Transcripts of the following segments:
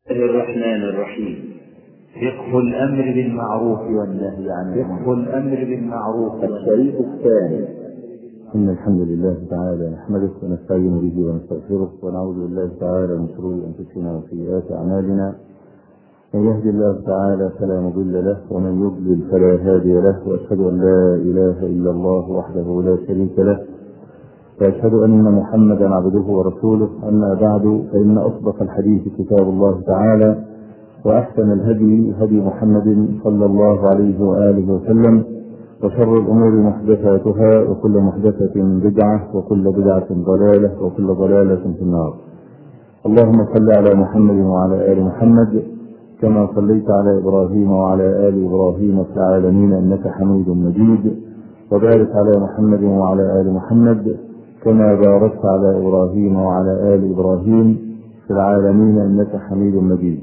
الرحمن الرحيم فقه الامر بالمعروف والنهي عن فقه الامر بالمعروف الشريط الثاني إن الحمد لله تعالى نحمده ونستعين به ونستغفره ونعوذ بالله تعالى من شرور أنفسنا وسيئات أعمالنا من يهد الله تعالى فلا مضل له ومن يضلل فلا هادي له وأشهد أن لا إله إلا الله وحده لا شريك له وأشهد أن محمدا عبده ورسوله أما بعد فإن أصدق الحديث كتاب الله تعالى وأحسن الهدي هدي محمد صلى الله عليه وآله وسلم وشر الأمور محدثاتها وكل محدثة بدعة وكل بدعة ضلالة وكل ضلالة في النار اللهم صل على محمد وعلى آل محمد كما صليت على إبراهيم وعلى آل إبراهيم في العالمين إنك حميد مجيد وبارك على محمد وعلى آل محمد كما باركت على إبراهيم وعلى آل إبراهيم في العالمين إنك حميد مجيد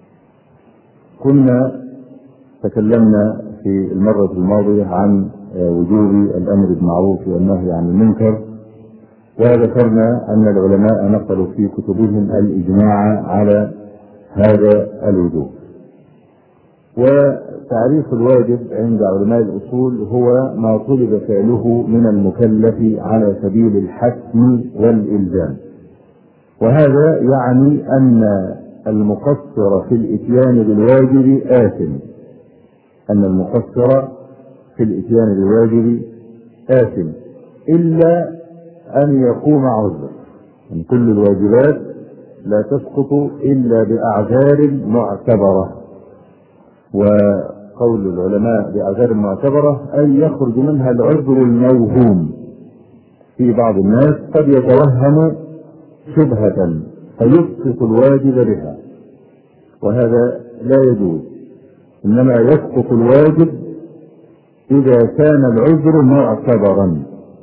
كنا تكلمنا في المرة الماضية عن وجوب الأمر بالمعروف والنهي عن المنكر وذكرنا أن العلماء نقلوا في كتبهم الإجماع على هذا الوجوب وتعريف الواجب عند علماء الأصول هو ما طلب فعله من المكلف على سبيل الحتم والإلزام وهذا يعني أن المقصر في الإتيان بالواجب آثم أن المقصر في الإتيان بالواجب آثم إلا أن يقوم عذر من كل الواجبات لا تسقط إلا بأعذار معتبرة وقول العلماء بأعذار معتبرة أي يخرج منها العذر الموهوم في بعض الناس قد يتوهم شبهة فيسقط الواجب بها وهذا لا يجوز انما يسقط الواجب اذا كان العذر معتبرا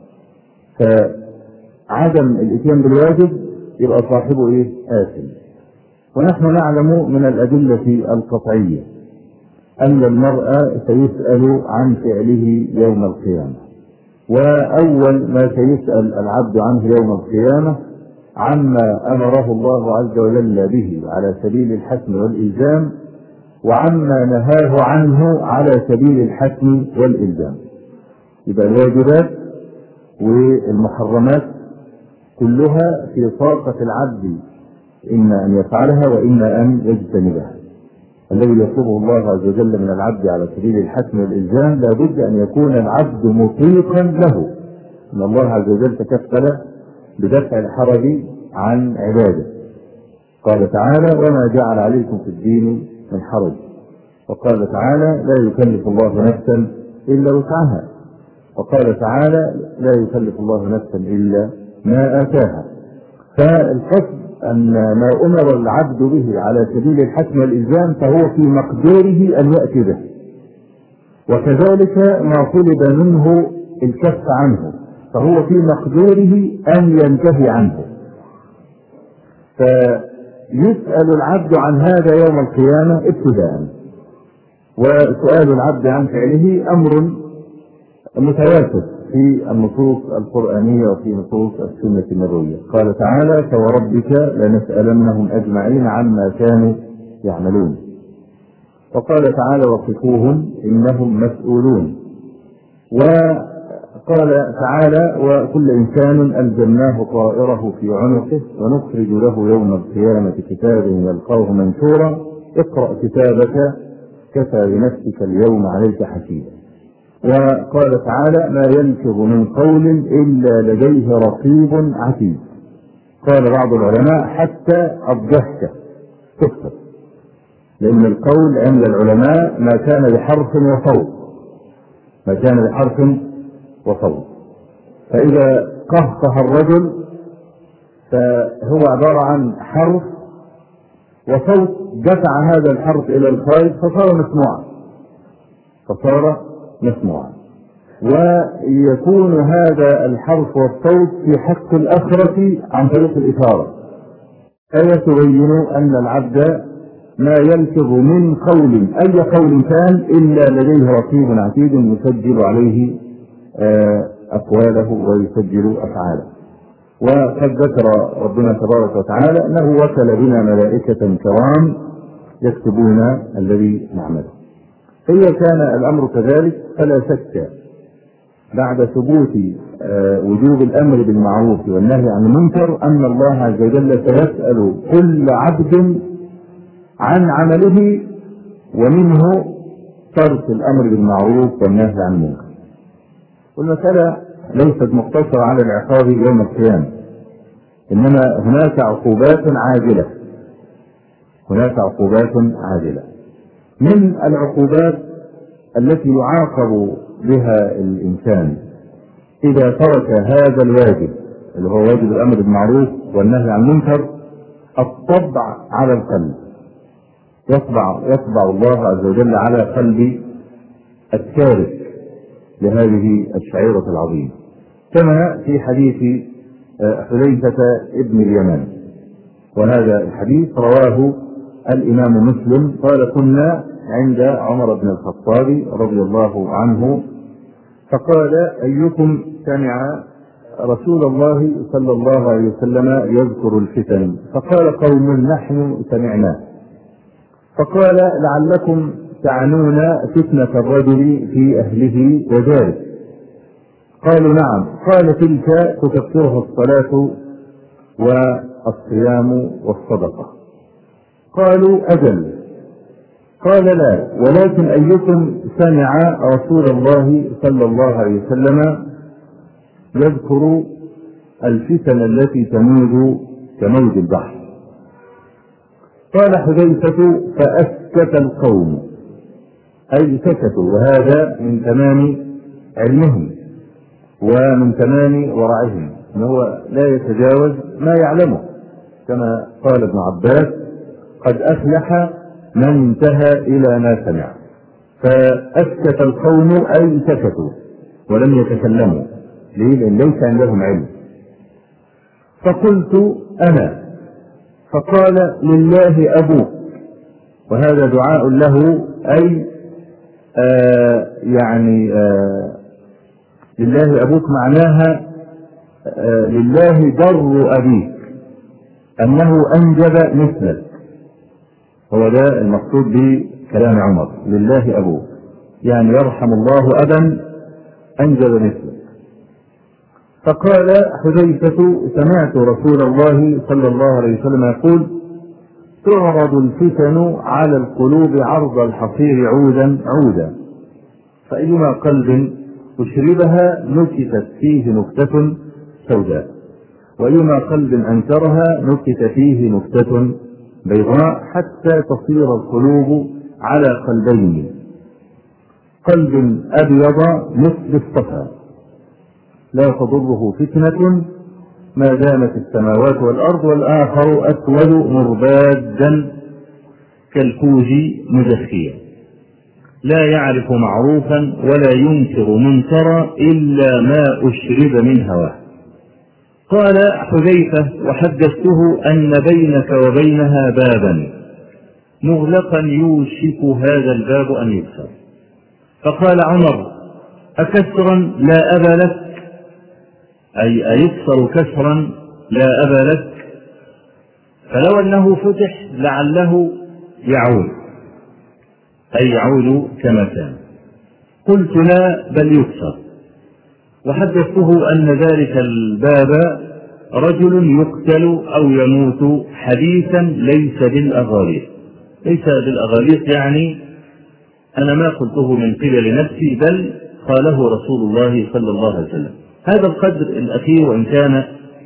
فعدم الاتيان بالواجب يبقى صاحبه ايه آثم ونحن نعلم من الأدلة القطعية أن المرء سيسأل عن فعله يوم القيامة وأول ما سيسأل العبد عنه يوم القيامة عما أمره الله عز وجل به على سبيل الحتم والإلزام وعما نهاه عنه على سبيل الحتم والإلزام يبقى الواجبات والمحرمات كلها في طاقة العبد إما أن يفعلها وإما أن يجتنبها الذي يطلبه الله عز وجل من العبد على سبيل الحتم والإلزام لابد أن يكون العبد مطيقا له إن الله عز وجل تكفل بدفع الحرج عن عباده قال تعالى وما جعل عليكم في الدين من حرج وقال تعالى لا يكلف الله نفسا إلا وسعها وقال تعالى لا يكلف الله نفسا إلا ما آتاها فالقصد أن ما أمر العبد به على سبيل الحكم والإلزام فهو في مقدوره أن يأتي به وكذلك ما طلب منه الكف عنه فهو في مقدوره أن ينتهي عنه فيسأل العبد عن هذا يوم القيامة ابتداء وسؤال العبد عن فعله أمر متواتر في النصوص القرآنية وفي نصوص السنة النبوية قال تعالى فوربك لنسألنهم أجمعين عما كانوا يعملون وقال تعالى وقفوهم إنهم مسؤولون وقال تعالى وكل إنسان ألزمناه طائره في عنقه ونخرج له يوم القيامة كتابا يلقاه منشورا اقرأ كتابك كفى بنفسك اليوم عليك حسيبا وقال تعالى ما يلفظ من قول إلا لديه رقيب عتيد قال بعض العلماء حتى الضحكة تكتب لأن القول عند العلماء ما كان بحرف وصوت ما كان بحرف وصوت فإذا قهقه الرجل فهو عبارة عن حرف وصوت دفع هذا الحرف إلى الخارج فصار مسموعا فصار مسموعا ويكون هذا الحرف والصوت في حق الأخرة عن طريق الإشارة آية تبين أن العبد ما يلفظ من قول أي قول كان إلا لديه رقيب عتيد يسجل عليه أقواله ويسجل أفعاله وقد ذكر ربنا تبارك وتعالى انه وكل بنا ملائكه كرام يكتبون الذي نعمله فاذا كان الامر كذلك فلا شك بعد ثبوت وجوب الامر بالمعروف والنهي عن المنكر ان الله عز وجل سيسال كل عبد عن عمله ومنه ترك الامر بالمعروف والنهي عن المنكر والمساله ليست مقتصره على العقاب يوم القيامه انما هناك عقوبات عاجله هناك عقوبات عاجله من العقوبات التي يعاقب بها الانسان اذا ترك هذا الواجب اللي هو واجب الامر بالمعروف والنهي عن المنكر الطبع على القلب يطبع يطبع الله عز وجل على قلب التارك لهذه الشعيرة العظيمة كما في حديث حذيفة ابن اليمان وهذا الحديث رواه الإمام مسلم قال كنا عند عمر بن الخطاب رضي الله عنه فقال أيكم سمع رسول الله صلى الله عليه وسلم يذكر الفتن فقال قوم نحن سمعناه فقال لعلكم تعنون فتنة الرجل في أهله وجاره قالوا نعم قال تلك تكفرها الصلاة والصيام والصدقة قالوا أجل قال لا ولكن أيكم سمع رسول الله صلى الله عليه وسلم يذكر الفتن التي تموج كموج البحر قال حذيفة فأسكت القوم أي سكتوا وهذا من تمام علمهم ومن تمام ورعهم ان هو لا يتجاوز ما يعلمه كما قال ابن عباس قد افلح من انتهى الى ما سمع فاسكت القوم اي سكتوا ولم يتكلموا ليه لان ليس عندهم علم فقلت انا فقال لله ابوك وهذا دعاء له اي آه يعني آه لله أبوك معناها آه لله در أبيك أنه أنجب مثلك هو ده المقصود بكلام عمر لله أبوك يعني يرحم الله أبا أنجب مثلك فقال حذيفة سمعت رسول الله صلى الله عليه وسلم يقول تعرض الفتن على القلوب عرض الحصير عودا عودا فأيما قلب أشربها نكتت فيه نكتة سوداء وأيما قلب أنكرها نكت فيه نكتة بيضاء حتى تصير القلوب على قلبين قلب أبيض مثل الصفا لا تضره فتنة ما دامت السماوات والأرض والآخر أسود مربادا كالكوز مجخيا لا يعرف معروفا ولا ينكر منكرا إلا ما أشرب من هواه قال حذيفة وحدثته أن بينك وبينها بابا مغلقا يوشك هذا الباب أن يكسر فقال عمر أكسرا لا أبا لك أي أيكسر كسرا لا أبا لك فلو أنه فتح لعله يعود أي يعود كما كان قلت لا بل يكسر وحدثته أن ذلك الباب رجل يقتل أو يموت حديثا ليس بالأغاليط ليس بالأغاليط يعني أنا ما قلته من قبل نفسي بل قاله رسول الله صلى الله عليه وسلم هذا القدر الأخير وإن كان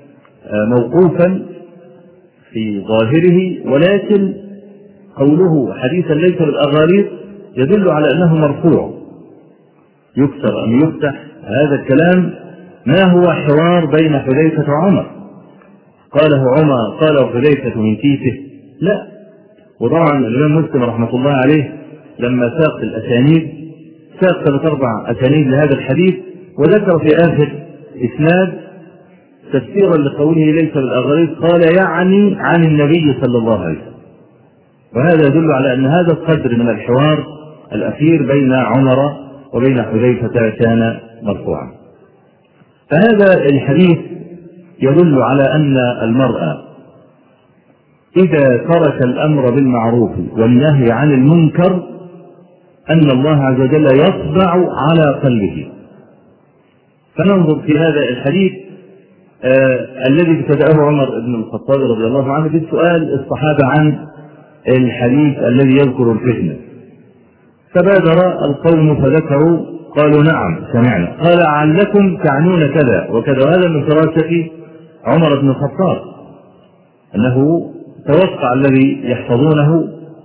موقوفا في ظاهره ولكن قوله حديثا ليس بالأغاليط يدل على أنه مرفوع يكسر أم يفتح هذا الكلام ما هو حوار بين حذيفة وعمر قاله عمر قاله حذيفة من كيفه لا وطبعا الإمام مسلم رحمة الله عليه لما ساق الأسانيد ساق ثلاث أربع أسانيد لهذا الحديث وذكر في آخر إسناد تفسيرا لقوله ليس بالأغريق قال يعني عن النبي صلى الله عليه وسلم وهذا يدل على أن هذا القدر من الحوار الأخير بين عمر وبين حذيفة كان مرفوعا فهذا الحديث يدل على أن المرأة إذا ترك الأمر بالمعروف والنهي عن المنكر أن الله عز وجل يطبع على قلبه فننظر في هذا الحديث آه الذي ابتدأه عمر بن الخطاب رضي الله عنه في سؤال الصحابة عن الحديث الذي يذكر الفتنة فبادر القوم فذكروا قالوا نعم سمعنا قال علكم تعنون كذا وكذا وهذا من فراسة عمر بن الخطاب أنه توقع الذي يحفظونه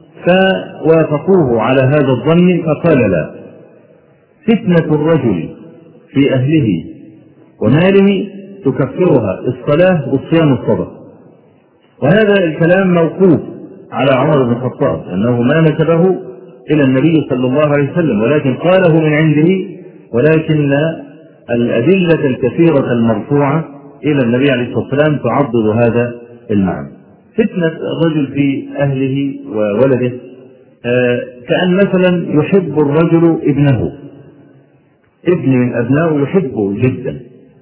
فوافقوه على هذا الظن فقال لا فتنة الرجل في أهله وماله تكفرها الصلاة والصيام الصدق وهذا الكلام موقوف على عمر بن الخطاب أنه ما نسبه إلى النبي صلى الله عليه وسلم ولكن قاله من عنده ولكن الأدلة الكثيرة المرفوعة إلى النبي عليه الصلاة والسلام تعضد هذا المعنى فتنة الرجل في أهله وولده آه كأن مثلا يحب الرجل ابنه ابن من أبنائه يحبه جدا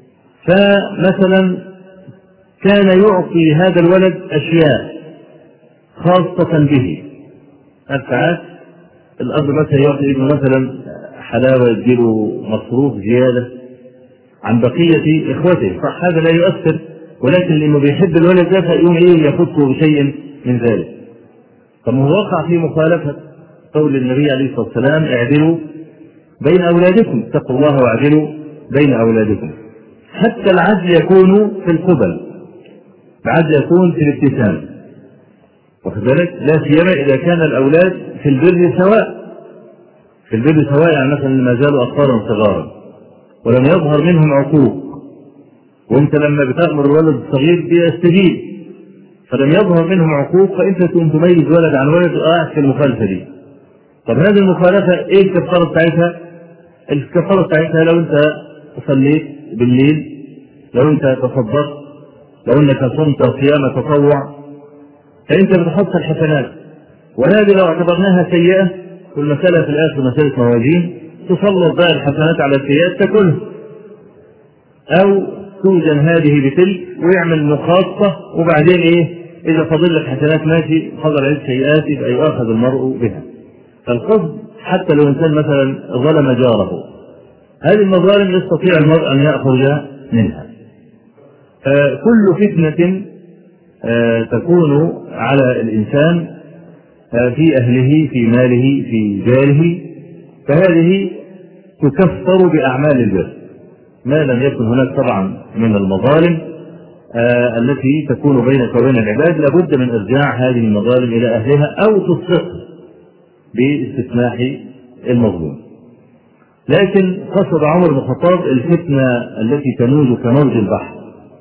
فمثلا كان يعطي هذا الولد أشياء خاصة به ساعات الأب مثلا يعطي ابنه مثلا حلاوة يديله مصروف زيادة عن بقية إخوته صح هذا لا يؤثر ولكن لأنه بيحب الولد ده فيقوم إيه يخصه بشيء من ذلك طب هو وقع في مخالفة قول النبي عليه الصلاة والسلام اعدلوا بين أولادكم اتقوا الله واعدلوا بين أولادكم حتى العدل يكون في القبل العدل يكون في الابتسام واخد بالك لا سيما إذا كان الأولاد في البر سواء في البر سواء يعني مثلا ما زالوا أطفالا صغارا ولم يظهر منهم عقوق وانت لما بتأمر الولد الصغير بيستجيب فلم يظهر منهم عقوق فانت تقوم تميز ولد عن ولد وقاعد في المخالفه دي. طب هذه المخالفه ايه الكفاره بتاعتها؟ الكفاره بتاعتها لو انت صليت بالليل لو انت تصدقت لو انك صمت صيام تطوع فانت بتحصل حسنات وهذه لو اعتبرناها سيئه والمساله في الاخر مساله موازين تسلط بقى الحسنات على السيئات تاكلها او توزن هذه بتلك ويعمل مخاصة وبعدين ايه اذا فضل لك حسنات ماشي فضل عليك سيئات يبقى يؤاخذ المرء بها فالقصد حتى لو انسان مثلا ظلم جاره هذه المظالم يستطيع المرء ان ياخذ منها كل فتنة تكون على الإنسان في أهله في ماله في جاره فهذه تكفر بأعمال البر ما لم يكن هناك طبعا من المظالم آه التي تكون بينك وبين العباد لابد من ارجاع هذه المظالم الى اهلها او تصدق باستسماح المظلوم. لكن قصد عمر بن الخطاب الفتنه التي تموج كموج البحر.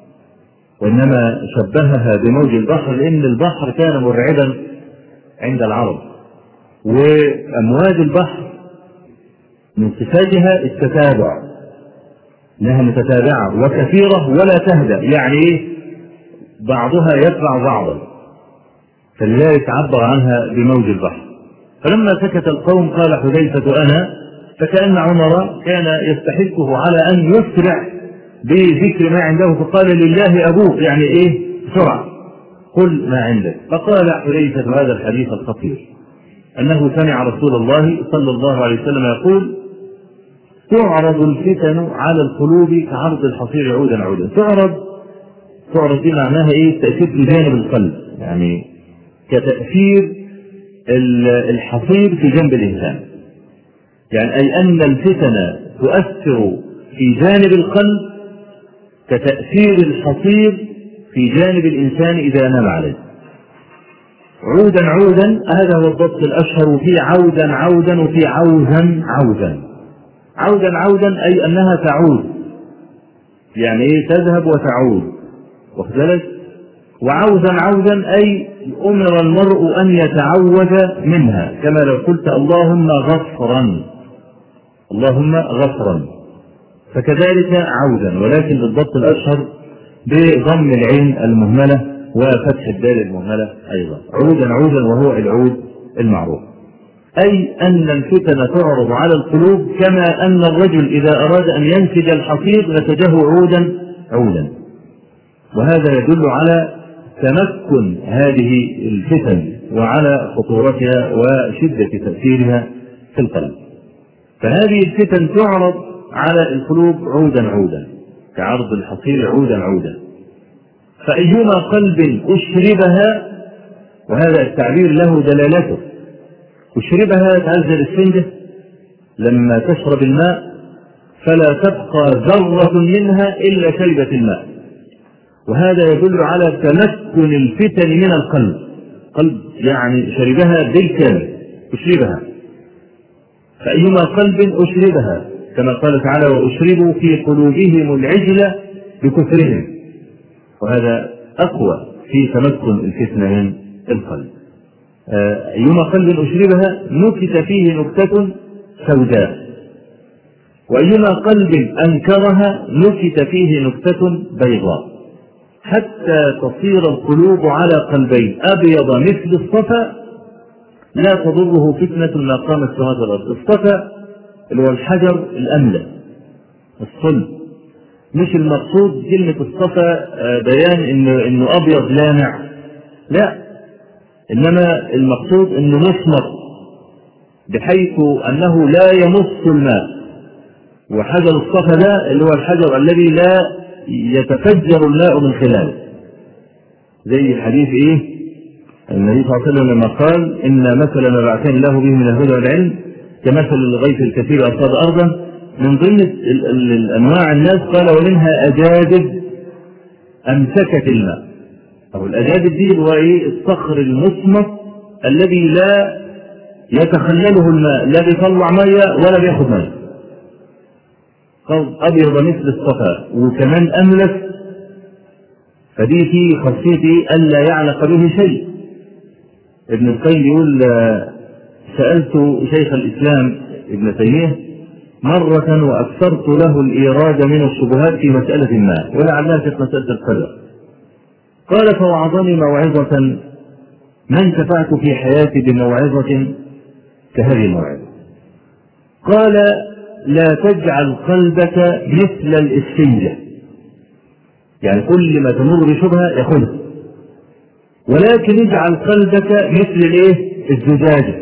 وانما شبهها بموج البحر لان البحر كان مرعبا عند العرب. وامواج البحر من صفاتها التتابع انها متتابعه وكثيره ولا تهدأ يعني ايه بعضها يتبع بعضا فلذلك عبر عنها بموج البحر فلما سكت القوم قال حذيفة أنا فكأن عمر كان يستحثه على أن يسرع بذكر ما عنده فقال لله أبوك يعني إيه بسرعة قل ما عندك فقال حذيفة هذا الحديث الخطير أنه سمع رسول الله صلى الله عليه وسلم يقول تعرض الفتن على القلوب كعرض الحصير عودا عودا تعرض تعرض دي معناها ايه تأثير في جانب القلب يعني كتأثير الحصير في جنب الإنسان يعني أي أن الفتن تؤثر في جانب القلب كتأثير الحصير في جانب الإنسان إذا نام عليه عودا عودا هذا هو الضبط الأشهر وفي عودا عودا وفي عوزا عوزا عودا عودا أي أنها تعود يعني إيه تذهب وتعود واخد بالك وعوزا عوزا أي أمر المرء أن يتعوذ منها كما لو قلت اللهم غفرا اللهم غفرا فكذلك عودا ولكن بالضبط الأشهر بضم العين المهملة وفتح الدال المهملة أيضا عودا عودا وهو العود المعروف أي أن الفتن تعرض على القلوب كما أن الرجل إذا أراد أن ينسج الحصير نسجه عودا عودا وهذا يدل على تمكن هذه الفتن وعلى خطورتها وشدة تأثيرها في القلب فهذه الفتن تعرض على القلوب عودا عودا كعرض الحصير عودا عودا فأيما قلب أشربها وهذا التعبير له دلالته أشربها تعزل السنجة لما تشرب الماء فلا تبقى ذرة منها إلا شربت الماء وهذا يدل على تمكن الفتن من القلب قلب يعني شربها بالكامل أشربها فأيما قلب أشربها كما قال تعالى وأشربوا في قلوبهم العجل بكفرهم وهذا أقوى في تمكن الفتنة من القلب أيما قلب أشربها نكت فيه نكتة سوداء وأيما قلب أنكرها نكت فيه نكتة بيضاء حتى تصير القلوب على قلبين أبيض مثل الصفا لا تضره فتنة ما قامت في هذا الأرض الصفا اللي هو الحجر الأملة الصلب مش المقصود كلمة الصفا بيان إنه, إنه أبيض لامع لا إنما المقصود إنه مصمت بحيث أنه لا يمص الماء وحجر الصفا ده اللي هو الحجر الذي لا يتفجر الماء من خلاله زي حديث ايه النبي صلى الله عليه وسلم لما قال ان مثل ما بعثني الله به من الهدى والعلم كمثل الغيث الكثير اصاب ارضا من ضمن الانواع الناس قال ومنها اجادب امسكت الماء او الاجادب دي هو ايه الصخر المصمت الذي لا يتخلله الماء لا بيطلع ميه ولا بياخد ميه أبيض مثل الصفا وكمان أملس فدي في خاصية ألا يعلق به شيء ابن القيم يقول سألت شيخ الإسلام ابن تيمية مرة وأكثرت له الإيراد من الشبهات في مسألة ما ولعلها في مسألة القدر قال فوعظني موعظة ما انتفعت في حياتي بموعظة كهذه الموعظة قال لا تجعل قلبك مثل الاسفنجة يعني كل ما تمر بشبهة ياخذها ولكن اجعل قلبك مثل الايه الزجاجة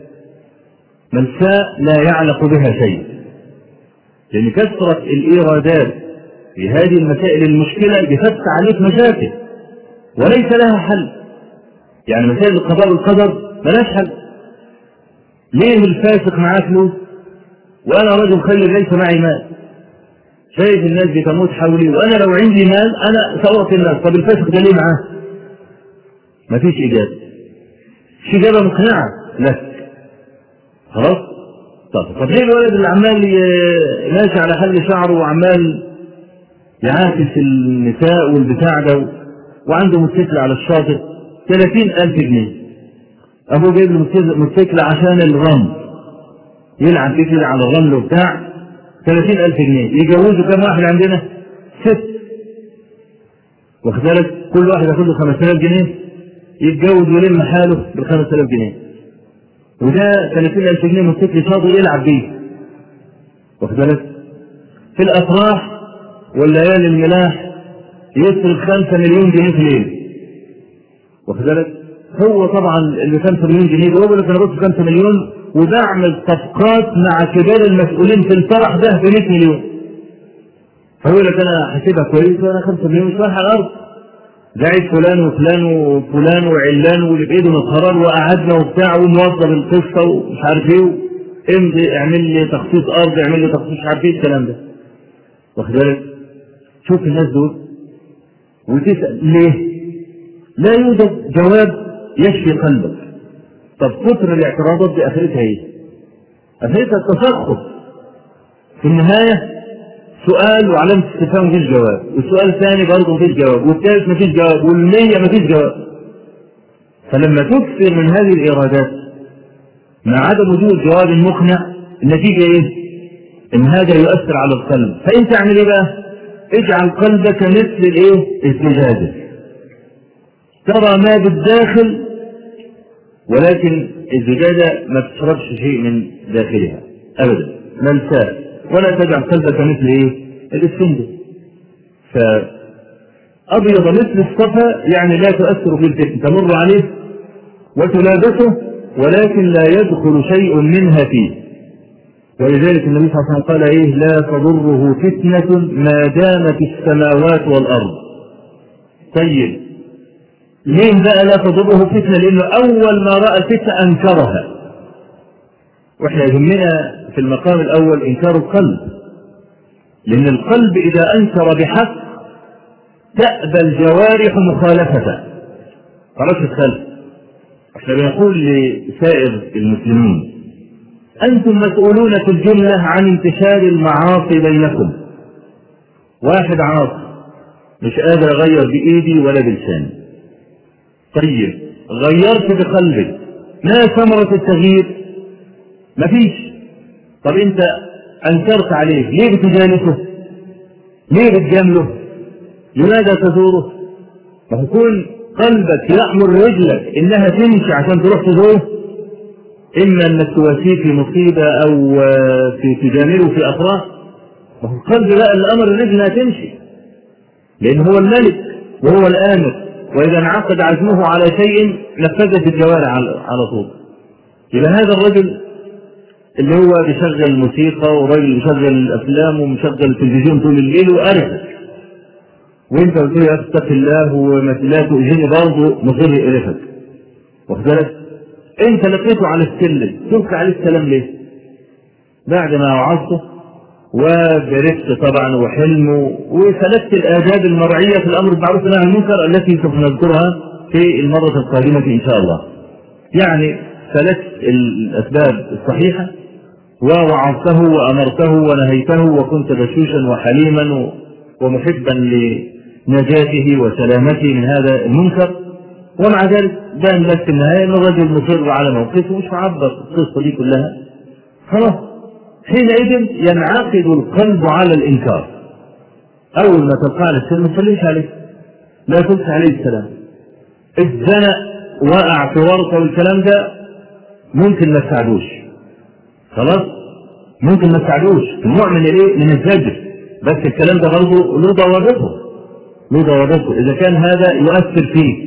ملساء لا يعلق بها شيء لأن كثرة الإيرادات في هذه المسائل المشكلة بفتح عليك مشاكل وليس لها حل يعني مسائل القضاء والقدر ملاش حل ليه الفاسق معاه فلوس وانا رجل خير ليس معي مال شايف الناس بتموت حولي وانا لو عندي مال انا سأعطي الناس طب الفاسق ده ليه معاه مفيش اجابه مش اجابه مقنعه لك خلاص طب طب ليه الولد اللي عمال ماشي على حل شعره وعمال يعاكس النساء والبتاع ده وعنده موتوسيكل على الشاطئ 30000 جنيه ابوه جايب له موتوسيكل عشان الرمل يلعب فيه كده على الرمل وبتاع 30000 جنيه يجوزوا كم واحد عندنا؟ ست واخد بالك كل واحد ياخد له 5000 جنيه يتجوز ويلم حاله ب 5000 جنيه وده 30000 جنيه موتوسيكل شاطئ يلعب بيه واخد بالك في الافراح والليالي الملاح يصرف 5 مليون جنيه في الليل واخد بالك هو طبعا اللي 5 مليون جنيه ده هو اللي كان بص 5 مليون وبعمل صفقات مع كبار المسؤولين في الفرح ده ب 100 مليون فيقول لك انا حاسبها كويس وانا 5 مليون مش رايح على الارض ده عيد فلان وفلان وفلان وعلان واللي بايده من القرار وقعدنا وبتاع ونوظف القصه ومش عارف ايه امضي اعمل لي تخصيص ارض اعمل لي تخصيص مش عارف ايه الكلام ده واخد بالك شوف الناس دول وتسال ليه؟ لا يوجد جواب يشفي قلبك طب كتر الاعتراضات دي اخرتها ايه؟ اخرتها التسخط في النهايه سؤال وعلامة استفهام مفيش جواب، والسؤال الثاني برضه مفيش جواب، والثالث مفيش جواب، والمية مفيش جواب. فلما تكثر من هذه الإيرادات مع عدم وجود جواب مقنع النتيجة إيه؟ إن هذا يؤثر على القلب، فأنت اعمل إيه بقى؟ اجعل قلبك مثل الإيه؟ الزجاجة. ترى ما بالداخل ولكن الزجاجة ما تشربش شيء من داخلها أبدا ملساء ولا تجعل قلبك مثل ايه الاسفنجة أبيض مثل الصفا يعني لا تؤثر في الفتن تمر عليه وتلابسه ولكن لا يدخل شيء منها فيه ولذلك النبي صلى الله عليه وسلم قال ايه لا تضره فتنة ما دامت السماوات والأرض طيب ليه بقى لا تضره فتنة لأنه أول ما رأى الفتنة أنكرها واحنا يهمنا في المقام الأول إنكار القلب لأن القلب إذا أنكر بحق تأبى الجوارح مخالفته خلاص الخلف احنا بنقول لسائر المسلمين أنتم مسؤولون في الجملة عن انتشار المعاصي بينكم واحد عاصي مش قادر أغير بإيدي ولا بلساني طيب غيرت بقلبك ما ثمرة التغيير مفيش طب أنت أنكرت عليه ليه بتجالسه ليه بتجامله لماذا تزوره فيكون قلبك يأمر رجلك إنها تمشي عشان تروح تزوره إما أنك تواسيه في مصيبة أو في تجامله في أفراح وهو القلب بقى اللي أمر الرجل إنها تمشي لأن هو الملك وهو الآمر وإذا انعقد عزمه على شيء نفذت الجوارح على طول يبقى هذا الرجل اللي هو بيشغل موسيقى وراجل بيشغل الافلام ومشغل التلفزيون طول الليل وقرفك وانت بتقول يا اتق الله وما لا تؤذيني برضه مصر يقرفك واخد بالك انت لقيته على السلم تلقى عليه السلام ليه بعد ما وعظته وبرفت طبعا وحلمه وسلكت الاداب المرعيه في الامر بالمعروف والنهي عن المنكر التي سوف نذكرها في المره القادمه ان شاء الله. يعني سلكت الاسباب الصحيحه ووعظته وامرته ونهيته وكنت بشوشا وحليما ومحبا لنجاته وسلامته من هذا المنكر ومع ذلك بان لك في النهايه ان الرجل مصر على موقفه مش معبر القصه دي كلها خلاص حينئذ ينعقد القلب على الانكار اول ما تلقى على السلم ما تصليش عليه لا تلقى عليه السلام اتزنق وقع في ورطه والكلام ده ممكن ما تساعدوش خلاص ممكن ما تساعدوش النوع من الايه من الزجر بس الكلام ده برضه له ضوابطه له ضوابطه اذا كان هذا يؤثر فيك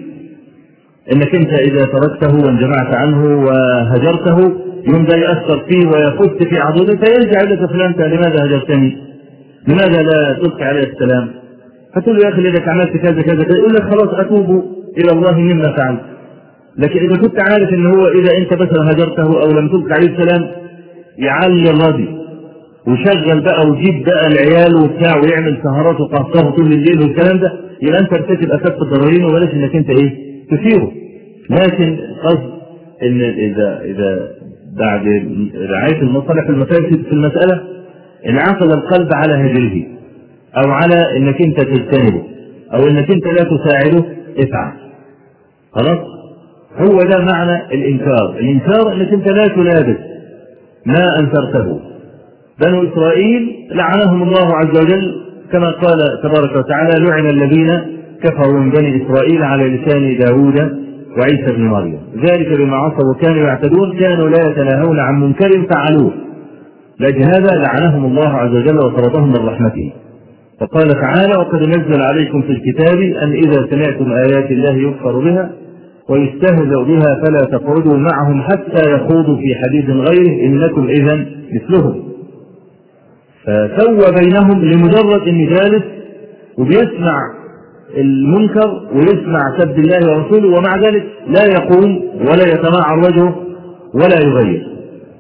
انك انت اذا تركته وانجمعت عنه وهجرته يوم ده ياثر فيه ويفت في عضده فيرجع لك فلان لماذا هجرتني؟ لماذا لا تلقي عليه السلام؟ فتقول له يا اخي لك عملت كذا كذا كذا يقول لك خلاص اتوب الى الله مما فعلت. لكن اذا كنت عارف ان هو اذا انت مثلا هجرته او لم تلقي عليه السلام يعلي الرضي وشغل بقى وجيب بقى العيال وبتاع ويعمل سهرات وقهقه طول الليل والكلام ده يبقى انت ارتكب اخف الضررين وبلاش انك انت ايه تثيره لكن قصد ان اذا اذا بعد رعايه المصالح المفاسد في المساله انعقد القلب على هجره او على انك انت تجتنبه او انك انت لا تساعده افعل خلاص هو ده معنى الانكار الانكار انك انت لا تلابس ما انكرته بنو اسرائيل لعنهم الله عز وجل كما قال تبارك وتعالى لعن الذين كفروا من بني إسرائيل على لسان داود وعيسى بن مريم ذلك بما عصوا وكانوا يعتدون كانوا لا يتناهون عن منكر فعلوه لأجل هذا لعنهم الله عز وجل وطردهم من رحمته فقال تعالى وقد نزل عليكم في الكتاب أن إذا سمعتم آيات الله يكفر بها ويستهزأ بها فلا تقعدوا معهم حتى يخوضوا في حديث غيره إنكم إذا مثلهم فسوى بينهم لمجرد أن جالس وبيسمع المنكر ويسمع سب الله ورسوله ومع ذلك لا يقوم ولا يتمعر وجهه ولا يغير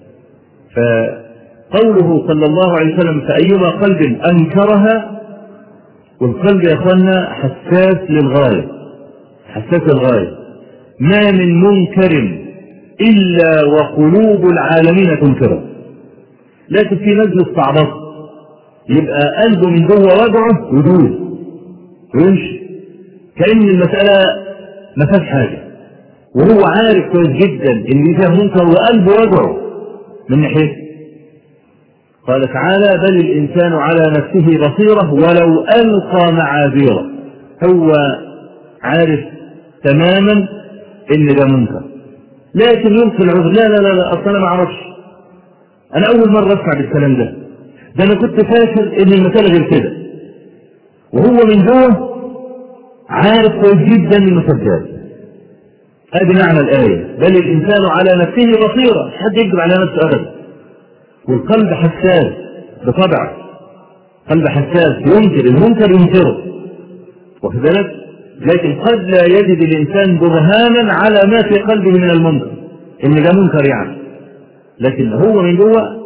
فقوله صلى الله عليه وسلم فأيما قلب أنكرها والقلب يا أخوانا حساس للغاية حساس للغاية ما من منكر إلا وقلوب العالمين تنكره لكن في مجلس صعبات يبقى قلبه من جوه وجعه ودود ويمشي كأن المسألة ما فيهاش حاجة وهو عارف كويس جدا ان دي فيها منكر وقلبه وجعه من ناحيته قال تعالى بل الإنسان على نفسه بصيرة ولو ألقى معاذيره هو عارف تماما ان ده منكر لكن يلقي العذر لا لا لا لا اصل انا ما اعرفش انا اول مره اسمع بالكلام ده ده انا كنت فاكر ان المساله غير كده وهو من جوه عارف كويس جدا انه كذاب هذه معنى الآية بل الإنسان على نفسه بصيرة مش حد يكذب على نفسه أبدا والقلب حساس بطبعه قلب حساس ينكر المنكر ينكره واخد بالك لكن قد لا يجد الإنسان برهانا على ما في قلبه من المنكر إن ده منكر يعني لكن هو من جوه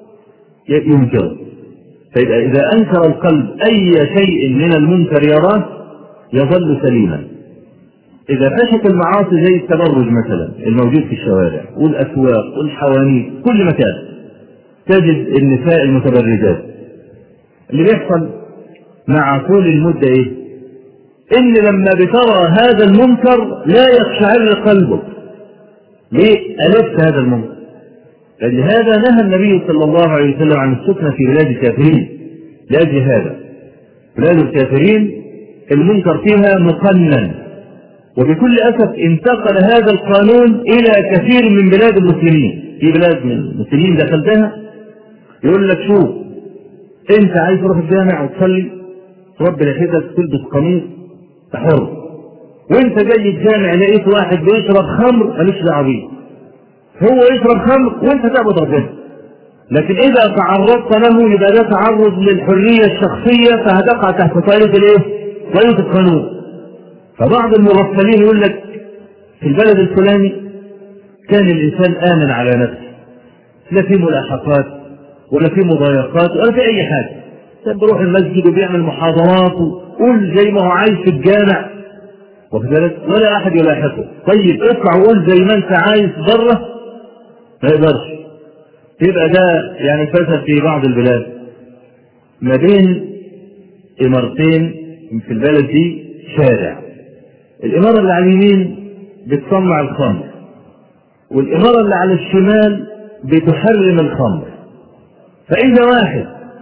ينكره فيبقى إذا أنكر القلب أي شيء من المنكر يراه يظل سليما إذا فشت المعاصي زي التبرج مثلا الموجود في الشوارع والأسواق والحوانيت كل مكان تجد النساء المتبرجات اللي بيحصل مع طول المدة إيه؟ إن لما بترى هذا المنكر لا يقشعر قلبك ليه؟ ألفت هذا المنكر لأن هذا نهى النبي صلى الله عليه وسلم عن السكنة في بلاد الكافرين لأجل هذا بلاد الكافرين المنكر فيها مقنن وبكل أسف انتقل هذا القانون إلى كثير من بلاد المسلمين في بلاد من المسلمين دخلتها يقول لك شوف انت عايز تروح الجامع وتصلي تربي لحيتك تلبس قميص حر وانت جاي الجامع لقيت واحد بيشرب خمر ماليش دعوه بيه هو يشرب خمر وانت تعبد ربنا لكن اذا تعرضت له يبقى ده تعرض للحريه الشخصيه فهتقع تحت طائله الايه؟ طائله القانون فبعض المغفلين يقول لك في البلد الفلاني كان الانسان امن على نفسه لا في ملاحقات ولا في مضايقات ولا في اي حاجه كان بيروح المسجد وبيعمل محاضرات وقول زي ما هو عايز في الجامع واخد بالك ولا احد يلاحقه طيب اطلع وقول زي ما انت عايز بره ما يقدرش يبقى ده يعني فسد في بعض البلاد ما بين امارتين في البلد دي شارع الاماره اللي على اليمين بتصنع الخمر والاماره اللي على الشمال بتحرم الخمر فاذا واحد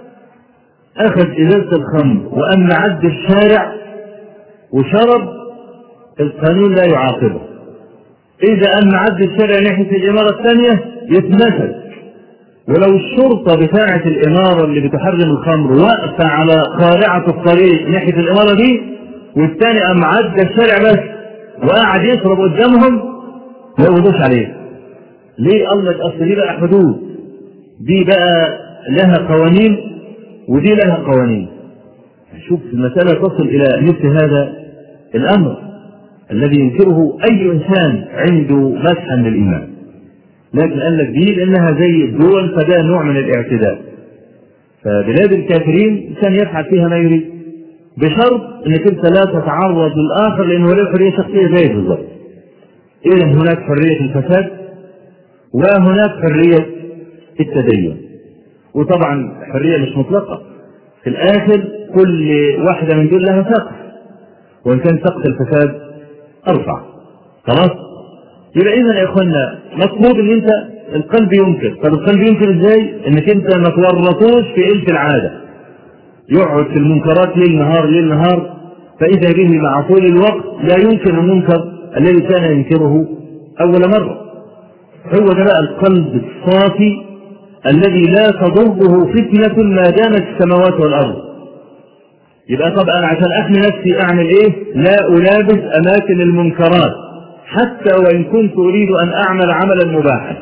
اخذ ازازه الخمر وان عدى الشارع وشرب القانون لا يعاقبه إذا أن عدى الشارع ناحية الإمارة الثانية يتمسك ولو الشرطة بتاعة الإمارة اللي بتحرم الخمر واقفة على قارعة الطريق ناحية الإمارة دي والثاني أم عدى الشارع بس وقاعد يشرب قدامهم ما يقبضوش عليه ليه قال لك أصل دي بقى حدود دي بقى لها قوانين ودي لها قوانين شوف المسألة تصل إلى مثل هذا الأمر الذي ينكره أي إنسان عنده مسحا للإيمان لكن قال لك دي لأنها زي الدول فده نوع من الاعتداء فبلاد الكافرين كان يفعل فيها ما يريد بشرط انك انت لا تتعرض للاخر لانه له حريه شخصيه زي بالضبط. اذا هناك حريه الفساد وهناك حريه التدين. وطبعا حريه مش مطلقه. في الاخر كل واحده من دول لها سقف. وان كان سقف الفساد ارفع خلاص يبقى اذا يا اخوانا مطلوب ان انت القلب ينكر طب القلب ينكر ازاي انك انت ما تورطوش في قله العاده يقعد في المنكرات ليل نهار ليل نهار فاذا به مع طول الوقت لا ينكر المنكر الذي كان ينكره اول مره هو ده بقى القلب الصافي الذي لا تضره فتنه ما دامت السماوات والارض يبقى طب انا عشان احمي نفسي اعمل ايه لا الابس اماكن المنكرات حتى وان كنت اريد ان اعمل عملا مباحا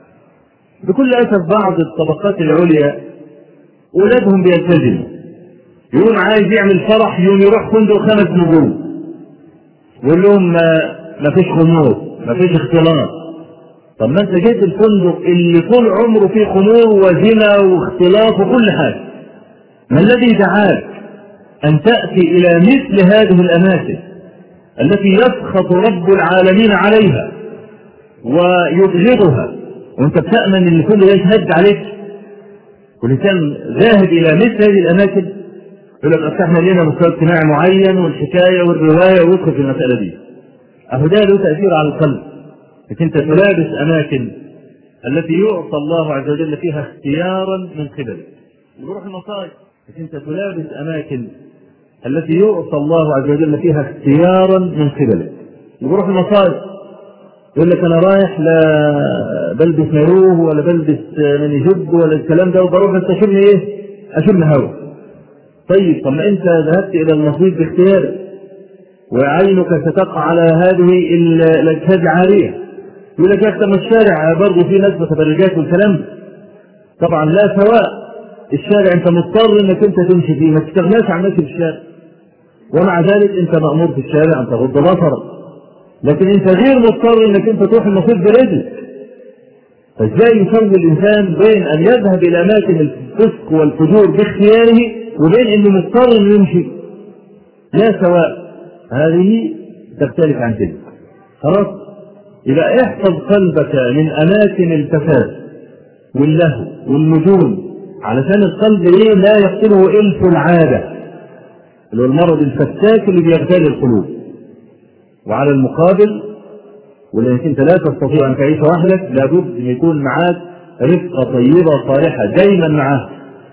بكل اسف بعض الطبقات العليا اولادهم بيلتزموا يقوم عايز يعمل فرح يوم يروح فندق خمس نجوم يقول لهم ما, ما فيش خمور ما فيش اختلاط طب ما انت جيت الفندق اللي طول عمره فيه خمور وزنا واختلاط وكل حاجه ما الذي دعاك أن تأتي إلى مثل هذه الأماكن التي يسخط رب العالمين عليها ويبغضها وأنت بتأمن أن كل ده يشهد عليك والإنسان ذاهب إلى مثل هذه الأماكن يقول لك أصل احنا لنا مستوى اجتماعي معين والحكاية والرواية ويدخل في المسألة دي أهو ده له تأثير على القلب لكن أنت تلابس أماكن التي يعطى الله عز وجل فيها اختيارا من قبلك وروح المصائب لكن أنت تلابس أماكن التي يعطى الله عز وجل فيها اختيارا من قبله يروح المصائب يقول لك انا رايح لا بلبس مايوه ولا بلبس ماني جب ولا الكلام ده وبروح بس اشم ايه؟ اشم هوا. طيب طب ما انت ذهبت الى المصيف باختيارك وعينك ستقع على هذه الاجساد العاريه يقول لك يا اخي الشارع برضه في ناس متبرجات والكلام طبعا لا سواء الشارع انت مضطر انك انت تمشي فيه ما تستغناش عن مشي في الشارع ومع ذلك انت مامور في الشارع ان تغض بصرك لكن انت غير مضطر انك انت تروح المصيف برجلك فازاي يسوي الانسان بين ان يذهب الى اماكن الفسق والفجور باختياره وبين انه مضطر انه يمشي لا سواء هذه تختلف عن تلك خلاص يبقى احفظ قلبك من اماكن الفساد واللهو والنجوم علشان القلب ايه لا يقتله الف العاده اللي هو المرض الفتاك اللي بيغتال القلوب وعلى المقابل ولانك انت لا تستطيع ان تعيش وحدك لابد ان يكون معاك رفقه طيبه صالحه دايما معاه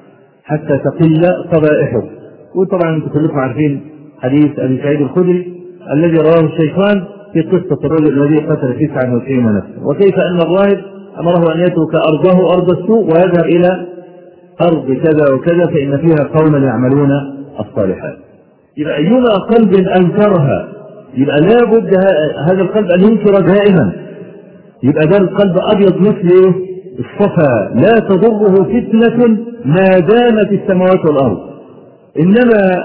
حتى تقل قبائحه وطبعا انتم كلكم عارفين حديث ابي سعيد الخدري الذي رواه الشيخان في قصه الرجل الذي قتل 99 نفسا وكيف ان الراهب امره ان يترك ارضه ارض السوء ويذهب الى ارض كذا وكذا فان فيها قوما يعملون الصالحات يبقى ايما قلب انكرها يبقى لابد هذا القلب ان ينكر دائما يبقى ده القلب ابيض مثل ايه الصفا لا تضره فتنه ما دامت السماوات والارض انما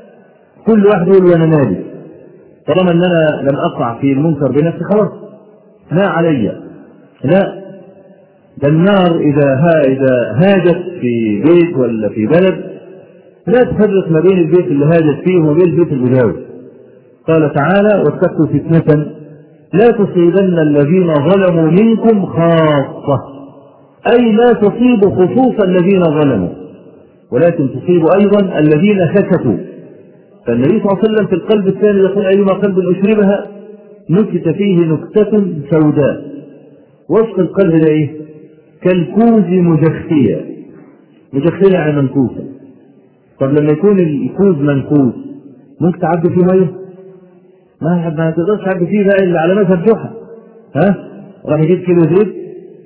كل واحد يقول وانا مالي طالما ان انا لم اقع في المنكر بنفسي خلاص لا علي لا ده النار اذا ها اذا هاجت في بيت ولا في بلد لا تفرق ما بين البيت اللي هاجت فيه وما بين البيت المجاور قال تعالى واتقوا فتنة لا تصيبن الذين ظلموا منكم خاصة أي لا تصيب خصوص الذين ظلموا ولكن تصيب أيضا الذين سكتوا فالنبي صلى الله عليه وسلم في القلب الثاني يقول أيما قلب أشربها نكت فيه نكتة سوداء وصف القلب ده إيه؟ كالكوز مجخية مجخية يعني منكوسة طب لما يكون الكوز منكوس ممكن تعبي فيه ميه؟ ما ما تقدرش تعبي فيه بقى الا على مذهب جحا ها؟ راح يجيب كيلو زيت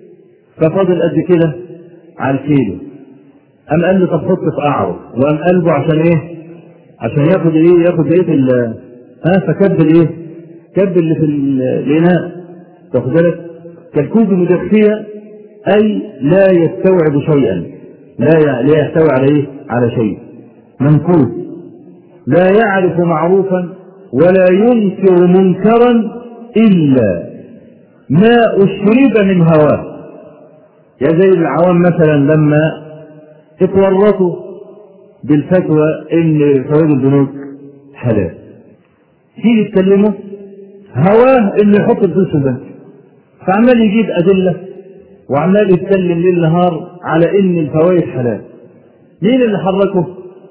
ففاضل قد كده على الكيلو قام قال له طب حط في قعره وقام قلبه عشان ايه؟ عشان ياخد ايه؟ ياخد بقيه ال ها فكب الايه؟ كب اللي في الاناء تاخد بالك؟ كالكوز مدخية اي لا يستوعب شيئا لا لا يحتوي على ايه؟ على شيء منكوس لا يعرف معروفا ولا ينكر منكرا إلا ما أشرب من هواه يا زي العوام مثلا لما اتورطوا بالفتوى ان فوائد البنوك حلال تيجي تكلمه هواه انه يحط الفلوس في البنك فعمال يجيب ادله وعمال يتكلم ليل نهار على ان الفوائد حلال مين اللي حركه؟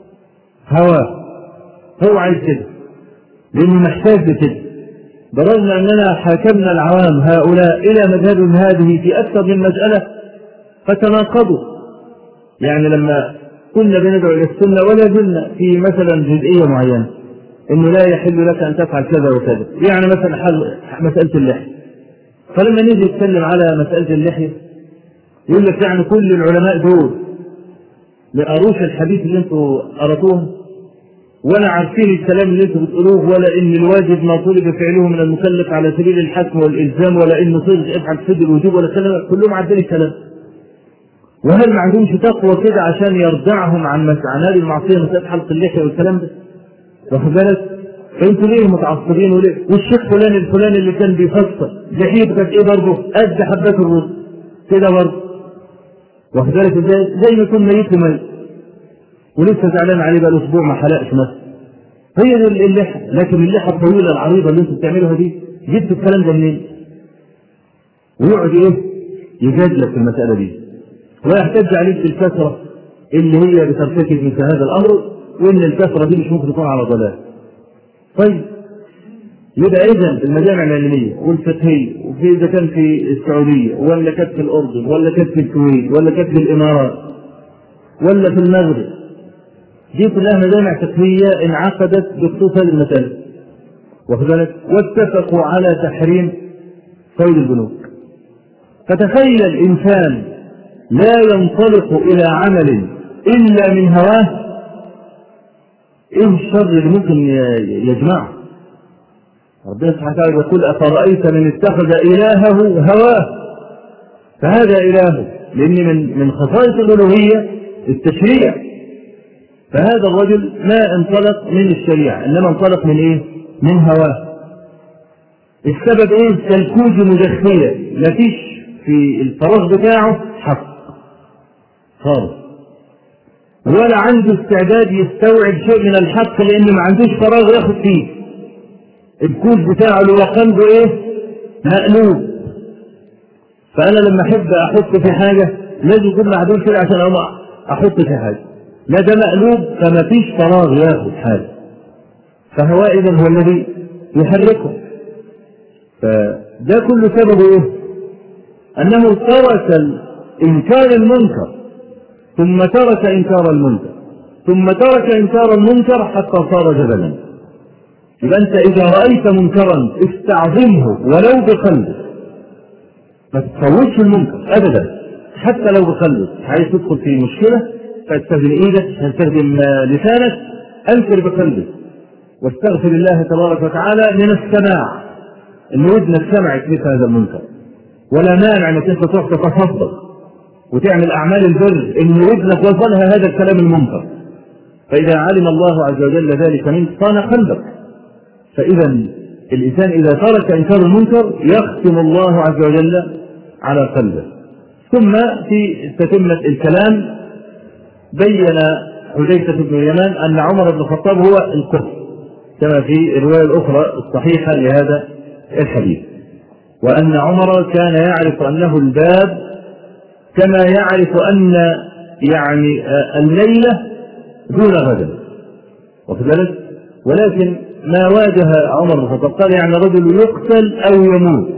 هواه هو عايز كده لانه محتاج لكده برغم اننا حاكمنا العوام هؤلاء الى مذهب هذه في اكثر من مساله فتناقضوا يعني لما كنا بندعو الى السنه ولا زلنا في مثلا جزئيه معينه انه لا يحل لك ان تفعل كذا وكذا يعني مثلا حل مساله اللحيه فلما نيجي نتكلم على مساله اللحيه يقول لك يعني كل العلماء دول ما قروش الحديث اللي انتوا قرأتوه ولا عارفين الكلام اللي انتوا بتقولوه ولا ان الواجب ما طلب فعله من المكلف على سبيل الحكم والالزام ولا ان صدق افعل سد الوجوب ولا الكلام كلهم عارفين الكلام وهل ما عندهمش تقوى كده عشان يردعهم عن عن هذه المعصيه مساله حلق اللحيه والكلام ده واخد بالك فانتوا ليه متعصبين وليه والشيخ فلان الفلاني اللي كان بيفسر لحيته كانت ايه برضه قد حبات الرز كده برضه واخد بالك ازاي زي ما يكون ميت وميت ولسه زعلان عليه بقى اسبوع ما حلقش مثلا هي دي اللحى لكن اللحى الطويله العريضه اللي انتوا بتعملوها دي جبت الكلام ده منين؟ ويقعد ايه؟ يجادلك في المساله دي ويحتج عليك بالكثره اللي هي بترتكب مثل هذا الامر وان الكثره دي مش ممكن تكون على ضلال. طيب يبقى اذا المجامع العلميه والفقهيه وفي اذا كان في السعوديه ولا كانت في الاردن ولا كانت في الكويت ولا كانت في الامارات ولا في المغرب دي كلها مجامع فقهيه انعقدت بخصوص هذه المساله واخد بالك واتفقوا على تحريم صيد البنوك فتخيل الانسان لا ينطلق الى عمل الا من هواه ايه الشر اللي ممكن يجمعه ربنا سبحانه وتعالى يقول أفرأيت من اتخذ إلهه هواه فهذا إلهه لأن من من خصائص الألوهية التشريع فهذا الرجل ما انطلق من الشريعة إنما انطلق من إيه؟ من هواه السبب إيه؟ تلكوز مدخية مفيش في الفراغ بتاعه حق خالص ولا عنده استعداد يستوعب شيء من الحق لأنه ما عندوش فراغ ياخد فيه الكوز بتاعه اللي هو قلبه إيه؟ مقلوب فأنا لما أحب أحط في حاجة لازم يكون معدول كده عشان أقوم أحط في حاجة لا ده مقلوب فما فيش فراغ ياخد حاجة فهو إذا هو الذي يحركه فده كل سببه إيه؟ أنه ترك إنكار المنكر ثم ترك إنكار المنكر ثم ترك إنكار المنكر حتى صار جبلا يبقى أنت إذا رأيت منكرا استعظمه ولو بقلبك ما تتصورش المنكر ابدا حتى لو بقلبك عايز تدخل في مشكله فاستخدم ايدك تستخدم لسانك انكر بقلبك واستغفر الله تبارك وتعالى من السماع ان ودنك سمعت مثل هذا المنكر ولا مانع انك انت تروح تتصدق وتعمل اعمال البر ان ودنك وصلها هذا الكلام المنكر فاذا علم الله عز وجل ذلك منك صان قلبك فاذا الإنسان إذا ترك إنكار المنكر يختم الله عز وجل على قلبه ثم في تتمة الكلام بين حذيفة بن اليمان أن عمر بن الخطاب هو الكفر كما في الرواية الأخرى الصحيحة لهذا الحديث وأن عمر كان يعرف أنه الباب كما يعرف أن يعني الليلة دون غد وفي ذلك ولكن ما واجه عمر بن الخطاب قال يعني رجل يقتل او يموت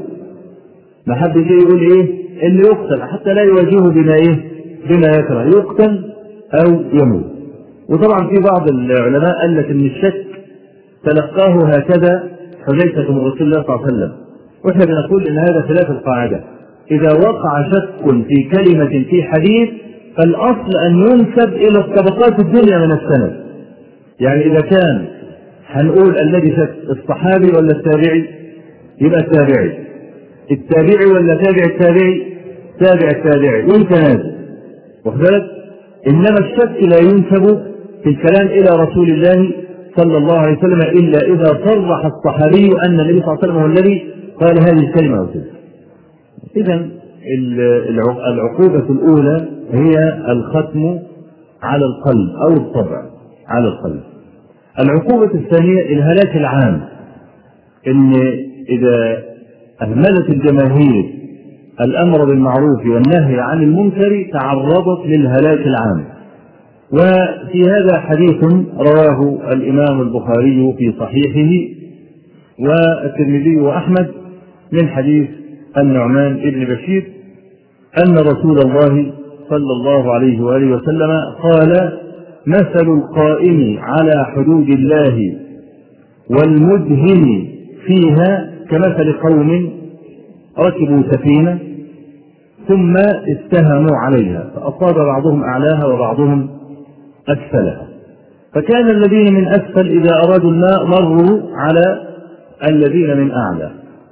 ما حد يجي يقول ايه اللي يقتل حتى لا يواجهه بما ايه بما يكره يقتل او يموت وطبعا في بعض العلماء قال لك ان الشك تلقاه هكذا حذيفه من رسول الله صلى الله عليه وسلم واحنا بنقول ان هذا خلاف القاعده اذا وقع شك في كلمه في حديث فالاصل ان ينسب الى الطبقات الدنيا من السند يعني اذا كان هنقول الذي شك الصحابي ولا التابعي يبقى التابعي التابعي ولا تابع التابعي تابع التابعي وانت نازل واخد بالك انما الشك لا ينسب في الكلام الى رسول الله صلى الله عليه وسلم الا اذا صرح الصحابي ان النبي صلى الله عليه وسلم هو الذي قال هذه الكلمه او تلك اذا العقوبه الاولى هي الختم على القلب او الطبع على القلب العقوبة الثانية الهلاك العام ان اذا اهملت الجماهير الامر بالمعروف والنهي عن المنكر تعرضت للهلاك العام وفي هذا حديث رواه الامام البخاري في صحيحه والترمذي واحمد من حديث النعمان بن بشير ان رسول الله صلى الله عليه واله وسلم قال مثل القائم على حدود الله والمدهن فيها كمثل قوم ركبوا سفينة ثم استهموا عليها فأصاب بعضهم أعلاها وبعضهم أسفلها فكان الذين من أسفل إذا أرادوا الماء مروا على الذين من أعلى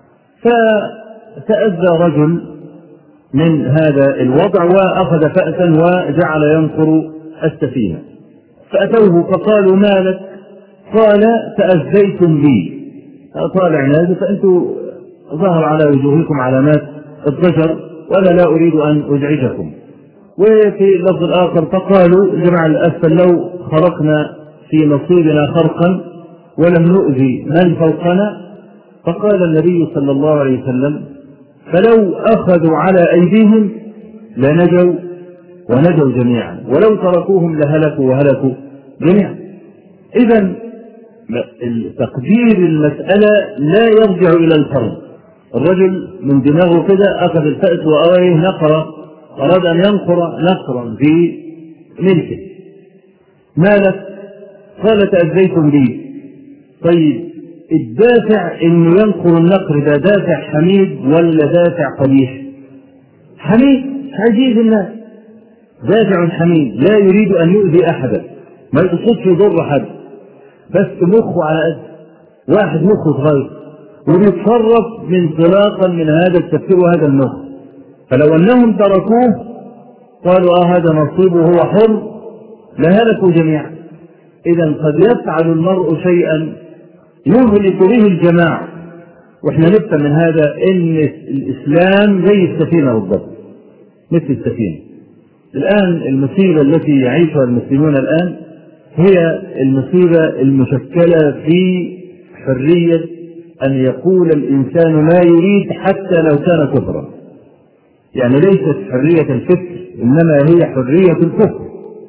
فتأذى رجل من هذا الوضع وأخذ فأسا وجعل ينقر السفينة فأتوه فقالوا ما لك قال تأذيتم بي طالع نازل فأنتم ظهر على وجوهكم علامات الضجر وأنا لا أريد أن أزعجكم وفي اللفظ الآخر فقالوا جمع الأسفل لو خرقنا في نصيبنا خرقا ولم نؤذي من فوقنا فقال النبي صلى الله عليه وسلم فلو أخذوا على أيديهم لنجوا ونجوا جميعا ولو تركوهم لهلكوا وهلكوا جميعا إذا تقدير المسألة لا يرجع إلى الفرد الرجل من دماغه كده أخذ الفأس وأريه نقر أراد أن ينقر نقرا في ملكه مالك قال تأذيتم بي طيب الدافع انه ينقر النقر ده دافع حميد ولا دافع قبيح حميد عزيز الناس دافع حميد لا يريد ان يؤذي احدا ما يقصدش يضر حد بس مخه على قد واحد مخه صغير وبيتصرف انطلاقا من هذا التفكير وهذا المخ فلو انهم تركوه قالوا اه هذا نصيبه هو حر لهلكوا جميعا اذا قد يفعل المرء شيئا يهلك به الجماعه واحنا نفهم من هذا ان الاسلام زي السفينه بالضبط مثل السفينه الان المصيبه التي يعيشها المسلمون الان هي المصيبه المشكله في حريه ان يقول الانسان ما يريد حتى لو كان كفرا يعني ليست حريه الفكر انما هي حريه الكفر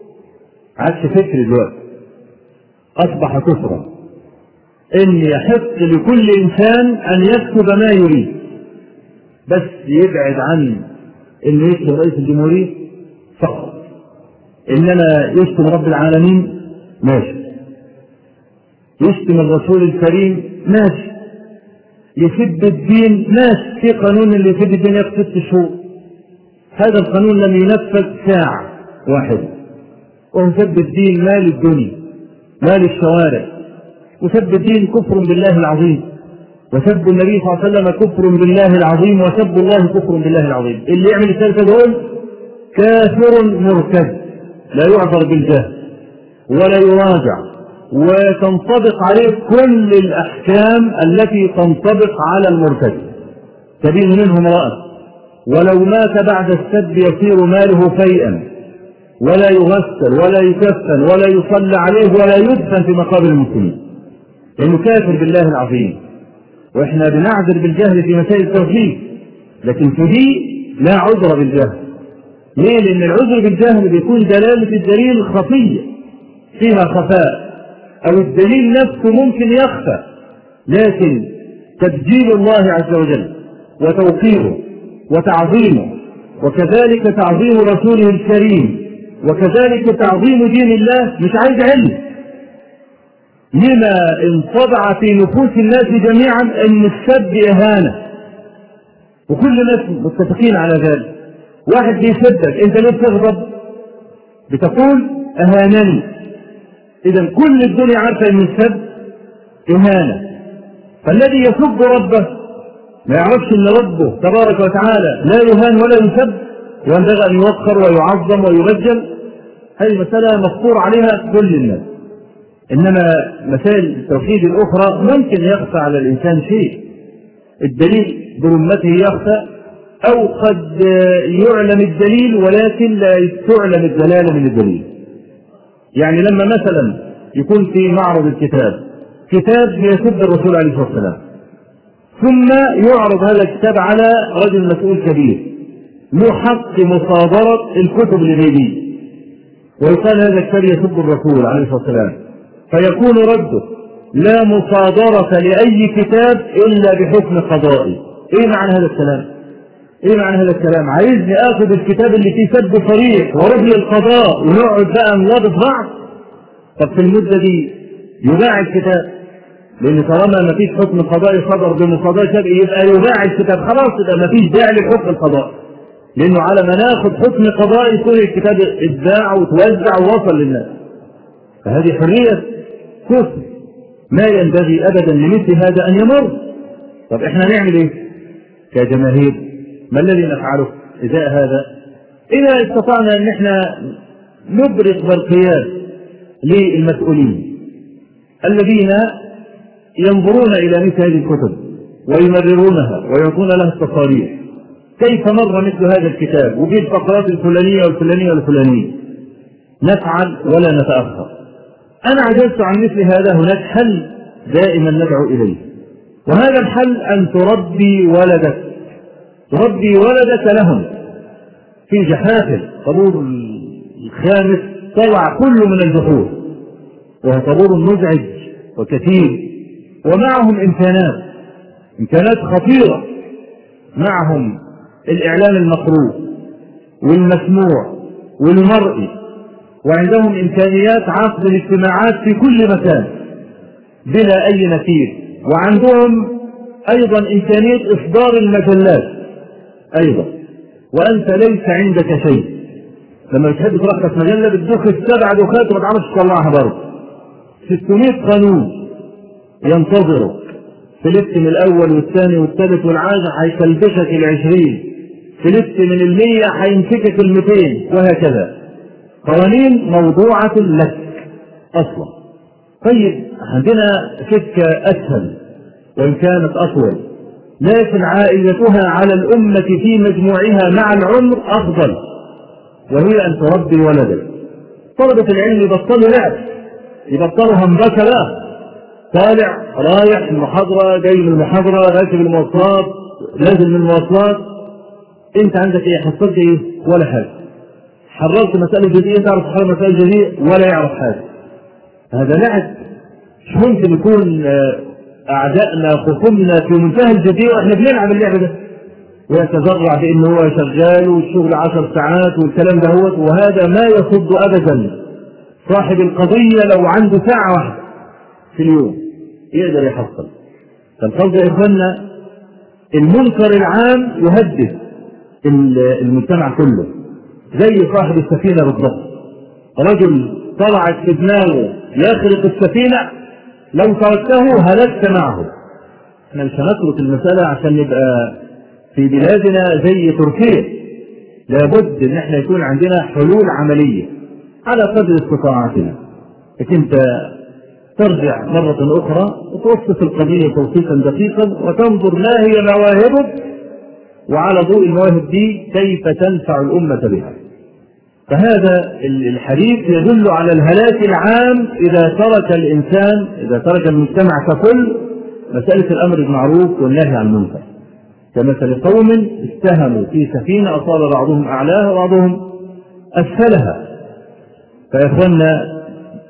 عكس فكر دلوقتي اصبح كفرا ان يحق لكل انسان ان يكتب ما يريد بس يبعد عن انه يكتب رئيس الجمهوريه فقط انما يشتم رب العالمين ماشي يشتم الرسول الكريم ماشي يسب الدين ماشي في قانون اللي يسب الدين ياخد ست شهور هذا القانون لم ينفذ ساعة واحدة وهو سب الدين مال الدنيا مال الشوارع وسب الدين كفر بالله العظيم وسب النبي صلى الله عليه وسلم كفر بالله العظيم وسب الله كفر بالله العظيم اللي يعمل الثلاثة دول كافر مرتد لا يعذر بالجهل ولا يراجع وتنطبق عليه كل الأحكام التي تنطبق على المرتد تبين منه امرأة ولو مات بعد السب يصير ماله فيئا ولا يغسل ولا يكفن ولا يصلى عليه ولا يدفن في مقابر المسلمين لأنه كافر بالله العظيم وإحنا بنعذر بالجهل في مسائل التوحيد لكن في دي لا عذر بالجهل ليه؟ لأن العذر بالجهل بيكون دلالة الدليل خفية فيها خفاء أو الدليل نفسه ممكن يخفى لكن تبجيل الله عز وجل وتوقيره وتعظيمه وكذلك تعظيم رسوله الكريم وكذلك تعظيم دين الله مش عايز علم لما انطبع في نفوس الناس جميعا ان السب اهانه وكل الناس متفقين على ذلك واحد بيسبك انت ليه بتغضب بتقول اهانني اذا كل الدنيا عارفه ان السب اهانه فالذي يسب ربه ما يعرفش ان ربه تبارك وتعالى لا يهان ولا يسب وينبغي ان يوقر ويعظم ويبجل هذه مسألة مفطور عليها كل الناس إنما مسائل التوحيد الأخرى ممكن يخفى على الإنسان شيء الدليل برمته يخفى أو قد يعلم الدليل ولكن لا تعلم الدلالة من الدليل يعني لما مثلا يكون في معرض الكتاب كتاب يسب الرسول عليه الصلاة والسلام ثم يعرض هذا الكتاب على رجل مسؤول كبير له حق مصادرة الكتب الغيبية ويقال هذا الكتاب يسب الرسول عليه الصلاة والسلام فيكون رده لا مصادرة لأي كتاب إلا بحكم قضائي إيه معنى هذا الكلام؟ إيه معنى هذا الكلام؟ عايزني آخذ الكتاب اللي فيه سب صريح وأروح للقضاء ونقعد بقى نلابط بعض طب في المدة دي يباع الكتاب لأن طالما ما فيش حكم قضائي صدر بمصادرة شرعي يبقى يباع الكتاب خلاص يبقى ما فيش داعي للحكم القضائي لأنه على ما ناخد حكم قضائي يكون الكتاب اتباع وتوزع ووصل للناس فهذه حرية كفر ما ينبغي أبدا لمثل هذا أن يمر طب احنا نعمل ايه كجماهير ما الذي نفعله إزاء هذا إذا استطعنا أن احنا نبرق برقيات للمسؤولين الذين ينظرون إلى مثل هذه الكتب ويمررونها ويعطون لها التصاريح كيف مر مثل هذا الكتاب وفي الفقرات الفلانية والفلانية والفلانية نفعل ولا نتأخر أنا عجزت عن مثل هذا هناك حل دائما ندعو إليه وهذا الحل أن تربي ولدك تربي ولدك لهم في جحافل طابور الخامس طلع كل من الجحور وهو طابور مزعج وكثير ومعهم إمكانات إمكانات خطيرة معهم الإعلام المقروء والمسموع والمرئي وعندهم إمكانيات عقد الاجتماعات في كل مكان بلا أي نفير وعندهم أيضا إمكانية إصدار المجلات أيضا وأنت ليس عندك شيء لما تحب ترخص مجلة بتدخل السبع دخات وما تعرفش تطلعها برضه 600 قانون ينتظرك فلت من الاول والثاني والثالث والعاشر هيكلبشك العشرين فلت من المية هيمسكك الميتين وهكذا قوانين موضوعة لك اصلا طيب عندنا سكة اسهل وان كانت اطول لكن عائدتها على الامة في مجموعها مع العمر افضل وهي ان تربي ولدك طلبة العلم يبطلوا لعب يبطلوا همبكة بقى طالع رايح المحاضرة جاي من المحاضرة راكب المواصلات نازل من المواصلات انت عندك ايه حصلت ايه ولا حاجة حررت مسألة جديدة تعرف تحرر مسألة جديدة ولا يعرف حاجة هذا لعب مش ممكن يكون اعدائنا خصومنا في منتهى الجدية واحنا بنلعب اللعب ده ويتذرع بان هو شغال والشغل عشر ساعات والكلام ده هو وهذا ما يصد ابدا صاحب القضية لو عنده ساعة واحدة في اليوم يقدر يحصل فالفرض يا اخوانا المنكر العام يهدد المجتمع كله زي صاحب السفينة بالضبط رجل طلعت في دماغه يخرق السفينة لو تركته هلكت معه احنا مش هنترك المسألة عشان نبقى في بلادنا زي تركيا لابد ان احنا يكون عندنا حلول عملية على قدر استطاعتنا لكن انت ترجع مرة أخرى وتوصف القضية توصيفا دقيقا وتنظر ما هي مواهبك وعلى ضوء المواهب دي كيف تنفع الأمة بها فهذا الحديث يدل على الهلاك العام إذا ترك الإنسان إذا ترك المجتمع ككل مسألة الأمر بالمعروف والنهي عن المنكر كمثل قوم اتهموا في سفينة أصاب بعضهم أعلاها وبعضهم أسفلها فيا إخوانا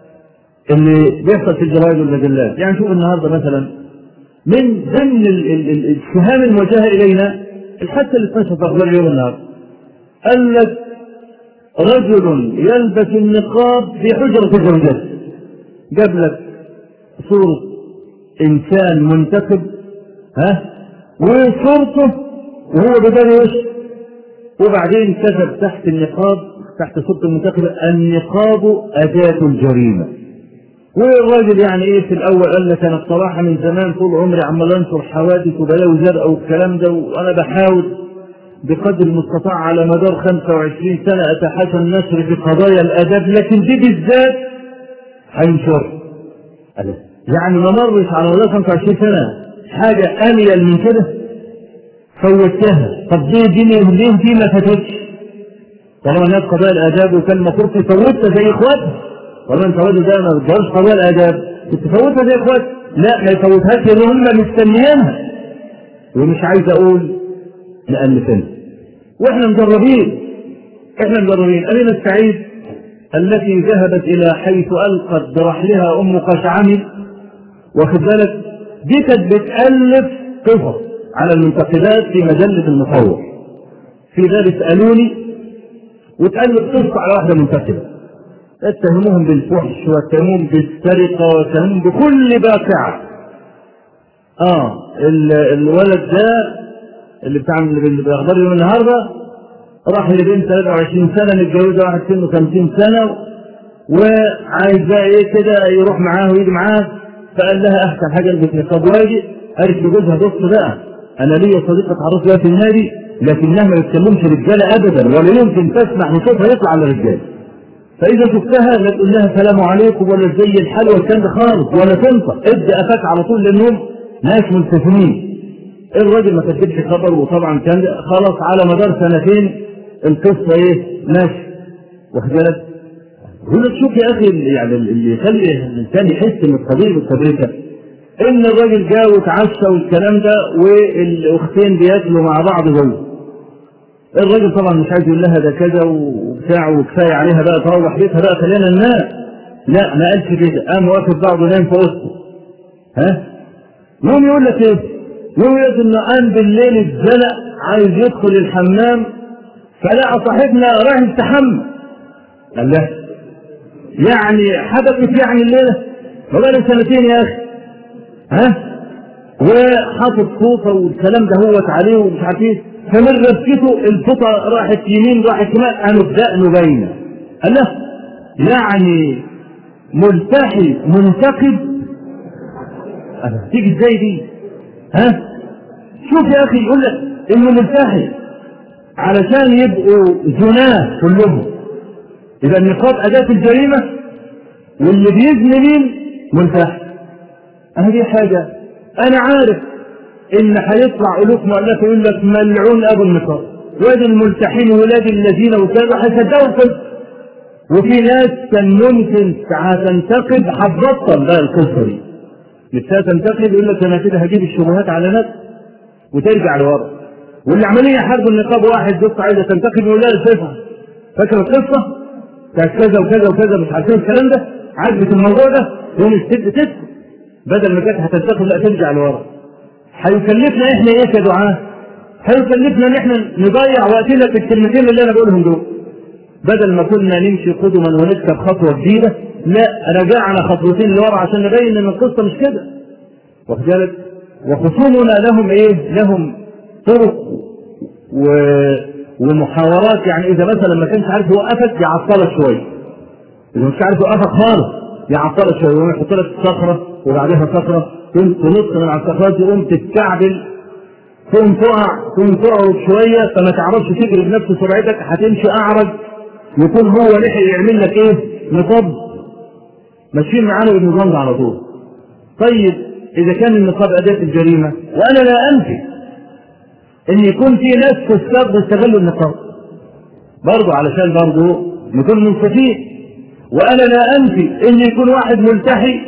اللي بيحصل في الجرائد والمجلات يعني شوف النهارده مثلا من ضمن السهام الموجهه الينا الحادثه اللي اتنشرت في اخبار اليوم النهارده قال لك رجل يلبس النقاب في حجره الزوجات جاب لك صوره انسان منتخب ها وصورته وهو بدل وش وبعدين كتب تحت النقاب تحت صورة المنتخب النقاب أداة الجريمة والراجل يعني ايه في الاول قال لك انا بصراحه من زمان طول عمري عمال انشر حوادث وبلاوي زرقاء والكلام ده وانا بحاول بقدر المستطاع على مدار 25 سنه اتحاشى النشر في قضايا الاداب لكن دي بالذات هينشر يعني ما مرش على مدار 25 سنه حاجه انيل من كده فوتها طب دي دي ليه دي ما فاتتش طالما الناس قضايا الاداب وكان المفروض تفوتها زي اخواتها طالما انت راجل ده ما بتجرش قضايا الاداب تفوتها زي اخوات لا ما يفوتهاش لان هم مستنيينها ومش عايز اقول نألفنا واحنا مجربين احنا مجربين امينة السعيد التي ذهبت الى حيث القت برحلها ام قشعمي واخد بالك دي كانت بتالف قصص على المنتقدات في مجله المصور في ذلك اسالوني وتالف قصه على واحده منتقده اتهموهم بالفحش واتهموهم بالسرقة واتهموهم بكل باقعة اه الولد ده اللي بتاع اللي باخبار يوم النهارده راح لبنت 23 سنة متجوزة واحد سنه 50 سنة وعايز بقى ايه كده يروح معاه ويجي معاه فقال لها احسن حاجة البس نقاب واجي قالت لجوزها بص بقى انا ليا صديقة اتعرفت بيها في النادي لكنها ما بتكلمش رجالة ابدا ولا يمكن تسمح لصوتها يطلع على الرجال فإذا شفتها لا تقول لها سلام عليكم ولا زي الحال والكلام ده خالص ولا تنطق ادي قفاك على طول لأنهم ناس ملتزمين الراجل ما كتبش خبر وطبعا كان خلاص على مدار سنتين القصة ايه ماشي واخد بالك هنا تشوف يا اخي يعني اللي يخلي الانسان يحس ان القضيه مستدركه ان الراجل جاء وتعشى والكلام ده والاختين بياكلوا مع بعض جوه الراجل طبعا مش عايز يقول لها ده كذا وبتاع وكفايه عليها بقى تروح بيتها بقى خلينا ننام لا ما قالش كده قام واقف بعضه نام في وسطه ها يوم يقول لك ايه؟ يوم يقول انه قام بالليل اتزنق عايز يدخل الحمام فلقى صاحبنا رايح يستحمى قال له يعني حدثت يعني الليله ما بقى سنتين يا اخي ها وحاطط فوطه والكلام ده هوت عليه ومش عارف ايه فمن ربكته الفوطه راحت يمين راحت شمال قاموا بدقنه باينه قال له يعني ملتحي منتقد تيجي ازاي دي ها شوف يا اخي يقول لك انه ملتحي علشان يبقوا زناه كلهم اذا النقاب اداه الجريمه واللي بيزني مين ملتحي هذه حاجه انا عارف ان هيطلع الوف مؤلفه يقول لك ملعون ابو النقاب وادي الملتحين ولاد الذين وكذا هيصدقوا كده وفي ناس كان ممكن هتنتقد هتبطل بقى القصه دي نفسها تنتقد يقول لك انا كده هجيب الشبهات على نفسي وترجع لورا واللي عمالين يحاربوا النقاب واحد بص عايزه تنتقد يقول لها شايفها فاكر القصه بتاعت كذا وكذا وكذا مش عارفين الكلام ده عجبت الموضوع ده يوم الست تسكت بدل ما كانت هتنتقد لا ترجع لورا هيكلفنا احنا ايه كدعاه؟ هيكلفنا ان احنا نضيع وقتنا في الكلمتين اللي انا بقولهم دول بدل ما كنا نمشي قدما ونركب خطوه جديده لا رجعنا خطوتين لورا عشان نبين ان القصه مش كده واخد بالك وخصومنا لهم ايه لهم طرق و... ومحاورات يعني اذا مثلا ما كانش عارف يوقفك يعطلك شويه اذا مش عارف يوقفك خالص يعطلك شويه يقوم يحط لك صخره وبعدها صخره تقوم تنط من على الصخرات تقوم تتكعبل تقوم تقع تقوم تقعد شويه فما تعرفش تجري بنفس سرعتك هتمشي اعرج يكون هو لحق يعمل لك ايه؟ نقاب ماشيين معانا بالنظام ده على طول. طيب اذا كان النقاب اداه الجريمه وانا لا انفي ان يكون في ناس فساد بيستغلوا النقاب. برضه علشان برضه نكون منصفين وانا لا انفي ان يكون واحد ملتحي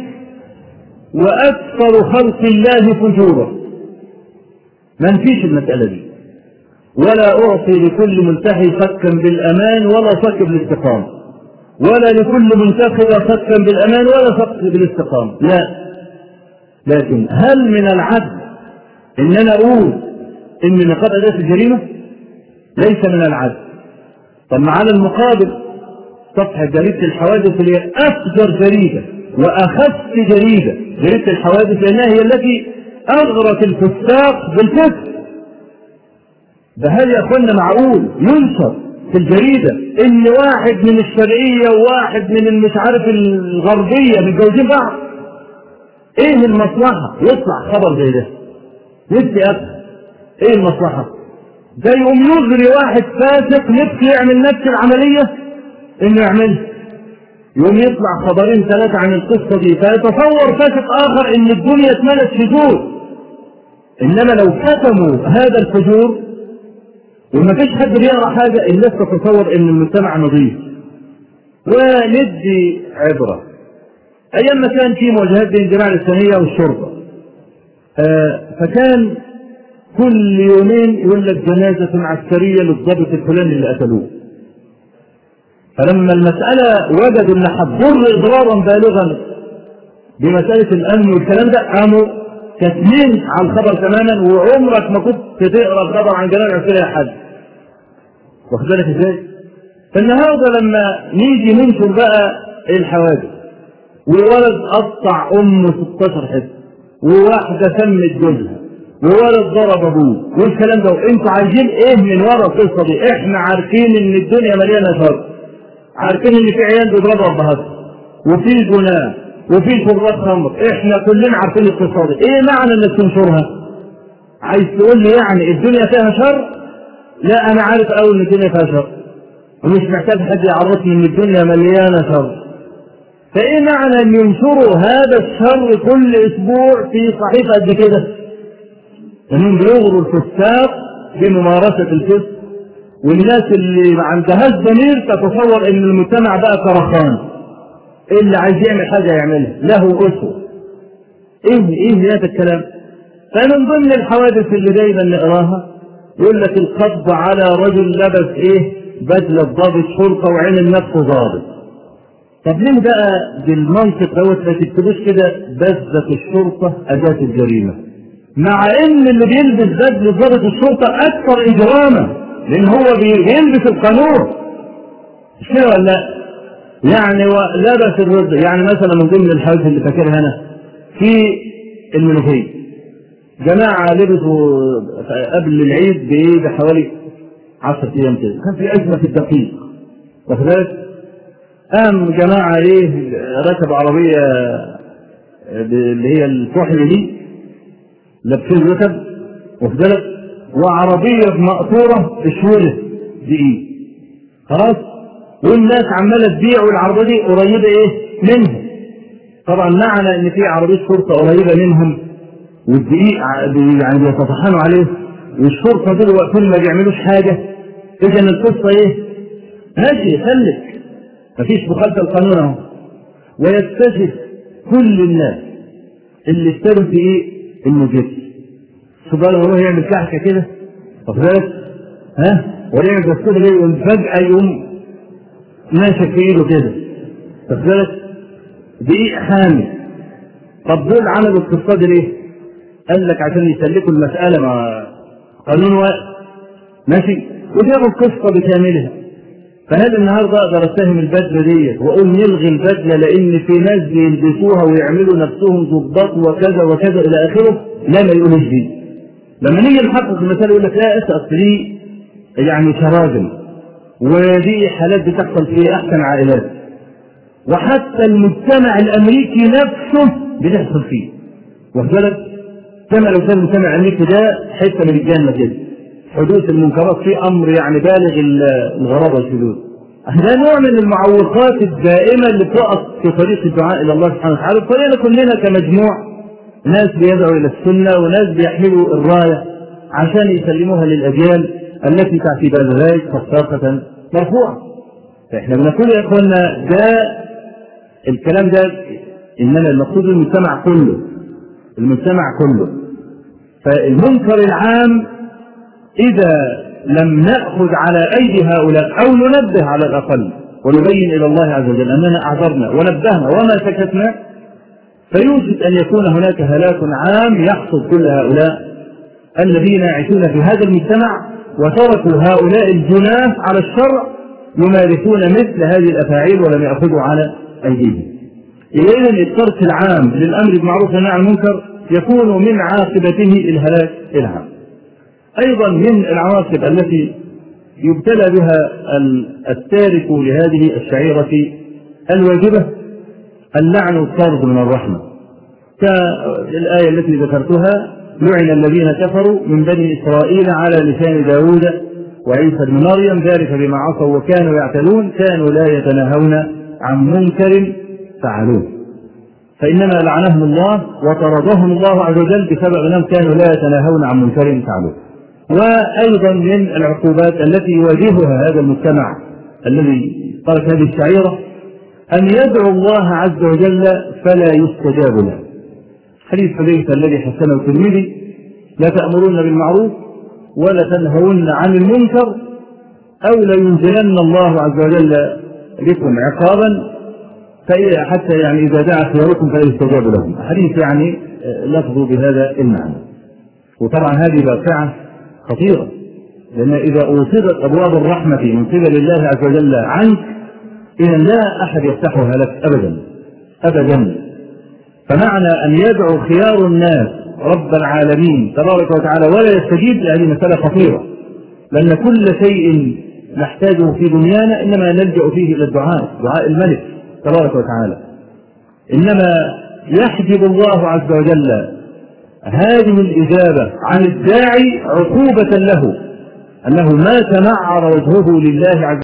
واكثر خلق الله فجورا. ما نفيش المساله دي. ولا أعطي لكل ملتحي فكا بالأمان ولا فك بالاستقامة ولا لكل منتخب فكا بالأمان ولا فك بالاستقامة لا لكن هل من العدل إن أنا أقول إن نقاب أداة الجريمة ليس من العدل طب على المقابل صفحة جريدة الحوادث اللي هي أفجر جريدة وأخف جريدة جريدة الحوادث لأنها هي التي أغرت الفساق بالفسق ده هل يا اخوانا معقول ينشر في الجريدة ان واحد من الشرقية وواحد من مش عارف الغربية متجوزين بعض ايه المصلحة يطلع خبر زي ده نفسي افهم ايه المصلحة ده يقوم يغري واحد فاسق نفسه يعمل نفس العملية انه يعملها يقوم يطلع خبرين ثلاثة عن القصة دي فيتصور فاسق اخر ان الدنيا اتملت فجور انما لو كتموا هذا الفجور وما فيش حد بيقرا حاجه الناس تتصور ان المجتمع نظيف وندي عبره ايام ما كان في مواجهات بين الجماعه الاسلاميه والشرطه آه فكان كل يومين يقول لك جنازه عسكريه للضابط الفلاني اللي قتلوه فلما المساله وجدوا ان هتضر اضرارا بالغا بمساله الامن والكلام ده قاموا كاتمين على الخبر تماما وعمرك ما كنت تقرا الخبر عن جنازه عسكريه حد واخد بالك ازاي؟ فالنهارده لما نيجي ننشر بقى الحوادث وولد قطع امه 16 حته وواحده سمت جوزها وولد ضرب ابوه والكلام ده انتوا عايزين ايه من ورا القصه دي؟ احنا عارفين ان الدنيا مليانه شر عارفين ان في عيال بيضربوا ابهاتهم وفي جناه وفي شربات خمر احنا كلنا عارفين القصه دي ايه معنى انك تنشرها؟ عايز تقول لي يعني الدنيا فيها شر؟ لا انا عارف قوي ان الدنيا فيها شر ومش محتاج حد يعرفني ان الدنيا مليانه شر فايه معنى ان ينشروا هذا الشر كل اسبوع في صحيفه قد كده انهم بيغروا الفساق بممارسه الفسق والناس اللي ما عندهاش ضمير تتصور ان المجتمع بقى كرخان اللي عايز يعمل حاجه يعملها له اسوه ايه ايه هذا الكلام فمن ضمن الحوادث اللي دايما نقراها يقول لك القبض على رجل لبس ايه بدلة ضابط شرطة وعين النفس ضابط طب ليه بقى بالمنطق دوت ما تكتبوش كده بدلة الشرطة أداة الجريمة مع ان اللي بيلبس بدلة ضابط الشرطة أكثر إجراما لأن هو بيلبس القانون مش كده ولا لا؟ يعني لبس الرد يعني مثلا من ضمن الحوادث اللي فاكرها أنا في المنوفية جماعة لبسوا قبل العيد بإيه بحوالي 10 أيام كده كان في أزمة في الدقيق واخد بالك؟ قام جماعة إيه ركبوا عربية اللي هي الكحل دي لابسين ركب واخد بالك وعربيه مقطوره اشوله دقيق خلاص والناس عماله تبيع والعربيه دي قريبه ايه منهم طبعا معنى ان في عربيه شرطه قريبه منهم والدقيق ع- بي- يعني بيتطحنوا عليه والشرطه دول واقفين ما بيعملوش حاجه اذا القصه ايه؟ ماشي خليك مفيش مخالفه القانون اهو ويكتشف كل الناس اللي اشتروا في ايه؟ انه جبس سبحان الله يروح يعمل كحكه كده واخد بالك؟ ها؟ ويعمل بسكوت كده وفجاه يقوم ماسك في ايده كده واخد بالك؟ دقيق حامي طب دول عملوا القصه دي ليه؟ قال لك عشان يسلكوا المساله مع قانون واقف ماشي وجابوا القصه بكاملها فهل النهارده اقدر اتهم البدله ديت واقول نلغي البدله لان في ناس بيلبسوها ويعملوا نفسهم ضباط وكذا وكذا الى اخره لا ما يقولوش دي لما نيجي نحقق المساله يقول لك لا اسال دي يعني شراذم ودي حالات بتحصل في احسن عائلات وحتى المجتمع الامريكي نفسه بتحصل فيه واخد بالك كما لو كان المجتمع الامريكي ده حته من الجنه كده حدوث المنكرات فيه امر يعني بالغ ال- الغرابه والشذوذ ده نوع من المعوقات الدائمه اللي بتقف في طريق الدعاء الى الله سبحانه وتعالى طريقنا كلنا كمجموع ناس بيدعوا الى السنه وناس بيحملوا الرايه عشان يسلموها للاجيال التي تعتي بعد ذلك خاصه مرفوعه احنا بنقول يا اخوانا ده الكلام ده انما المقصود المجتمع كله المجتمع كله فالمنكر العام إذا لم نأخذ على أيدي هؤلاء أو ننبه على الأقل ونبين إلى الله عز وجل أننا أعذرنا ونبهنا وما سكتنا فيوجد أن يكون هناك هلاك عام يحصد كل هؤلاء الذين يعيشون في هذا المجتمع وتركوا هؤلاء الجناة على الشرع يمارسون مثل هذه الأفاعيل ولم يأخذوا على أيديهم إذا الترك العام للأمر بالمعروف والنهي عن المنكر يكون من عاقبته الهلاك العام أيضا من العواقب التي يبتلى بها ال- التارك لهذه الشعيرة الواجبة اللعن والطرد من الرحمة كالآية التي ذكرتها لعن الذين كفروا من بني إسرائيل على لسان داود وعيسى بن مريم ذلك بما عصوا وكانوا يعتدون كانوا لا يتناهون عن منكر فعلوه فإنما لعنهم الله وطردهم الله عز وجل بسبب أنهم كانوا لا يتناهون عن منكر فعلوه وأيضا من العقوبات التي يواجهها هذا المجتمع الذي ترك هذه الشعيرة أن يدعو الله عز وجل فلا يستجاب له حديث حذيفة الذي حسنه الترمذي لا تأمرون بالمعروف ولا تنهون عن المنكر أو لينزلن الله عز وجل بكم عقابا فإذا حتى يعني إذا دعا خياركم فلا يستجاب لهم حديث يعني آه، لفظه بهذا المعنى وطبعا هذه واقعة خطيرة لأن إذا أوصدت أبواب الرحمة من قبل الله عز وجل عنك إذا لا أحد يفتحها لك أبدا أبدا فمعنى أن يدعو خيار الناس رب العالمين تبارك وتعالى ولا يستجيب هذه مسألة خطيرة لأن كل شيء نحتاجه في دنيانا إنما نلجأ فيه إلى الدعاء دعاء الملك تبارك وتعالى إنما يحجب الله عز وجل هذه الإجابة عن الداعي عقوبة له أنه ما تنعر وجهه لله عز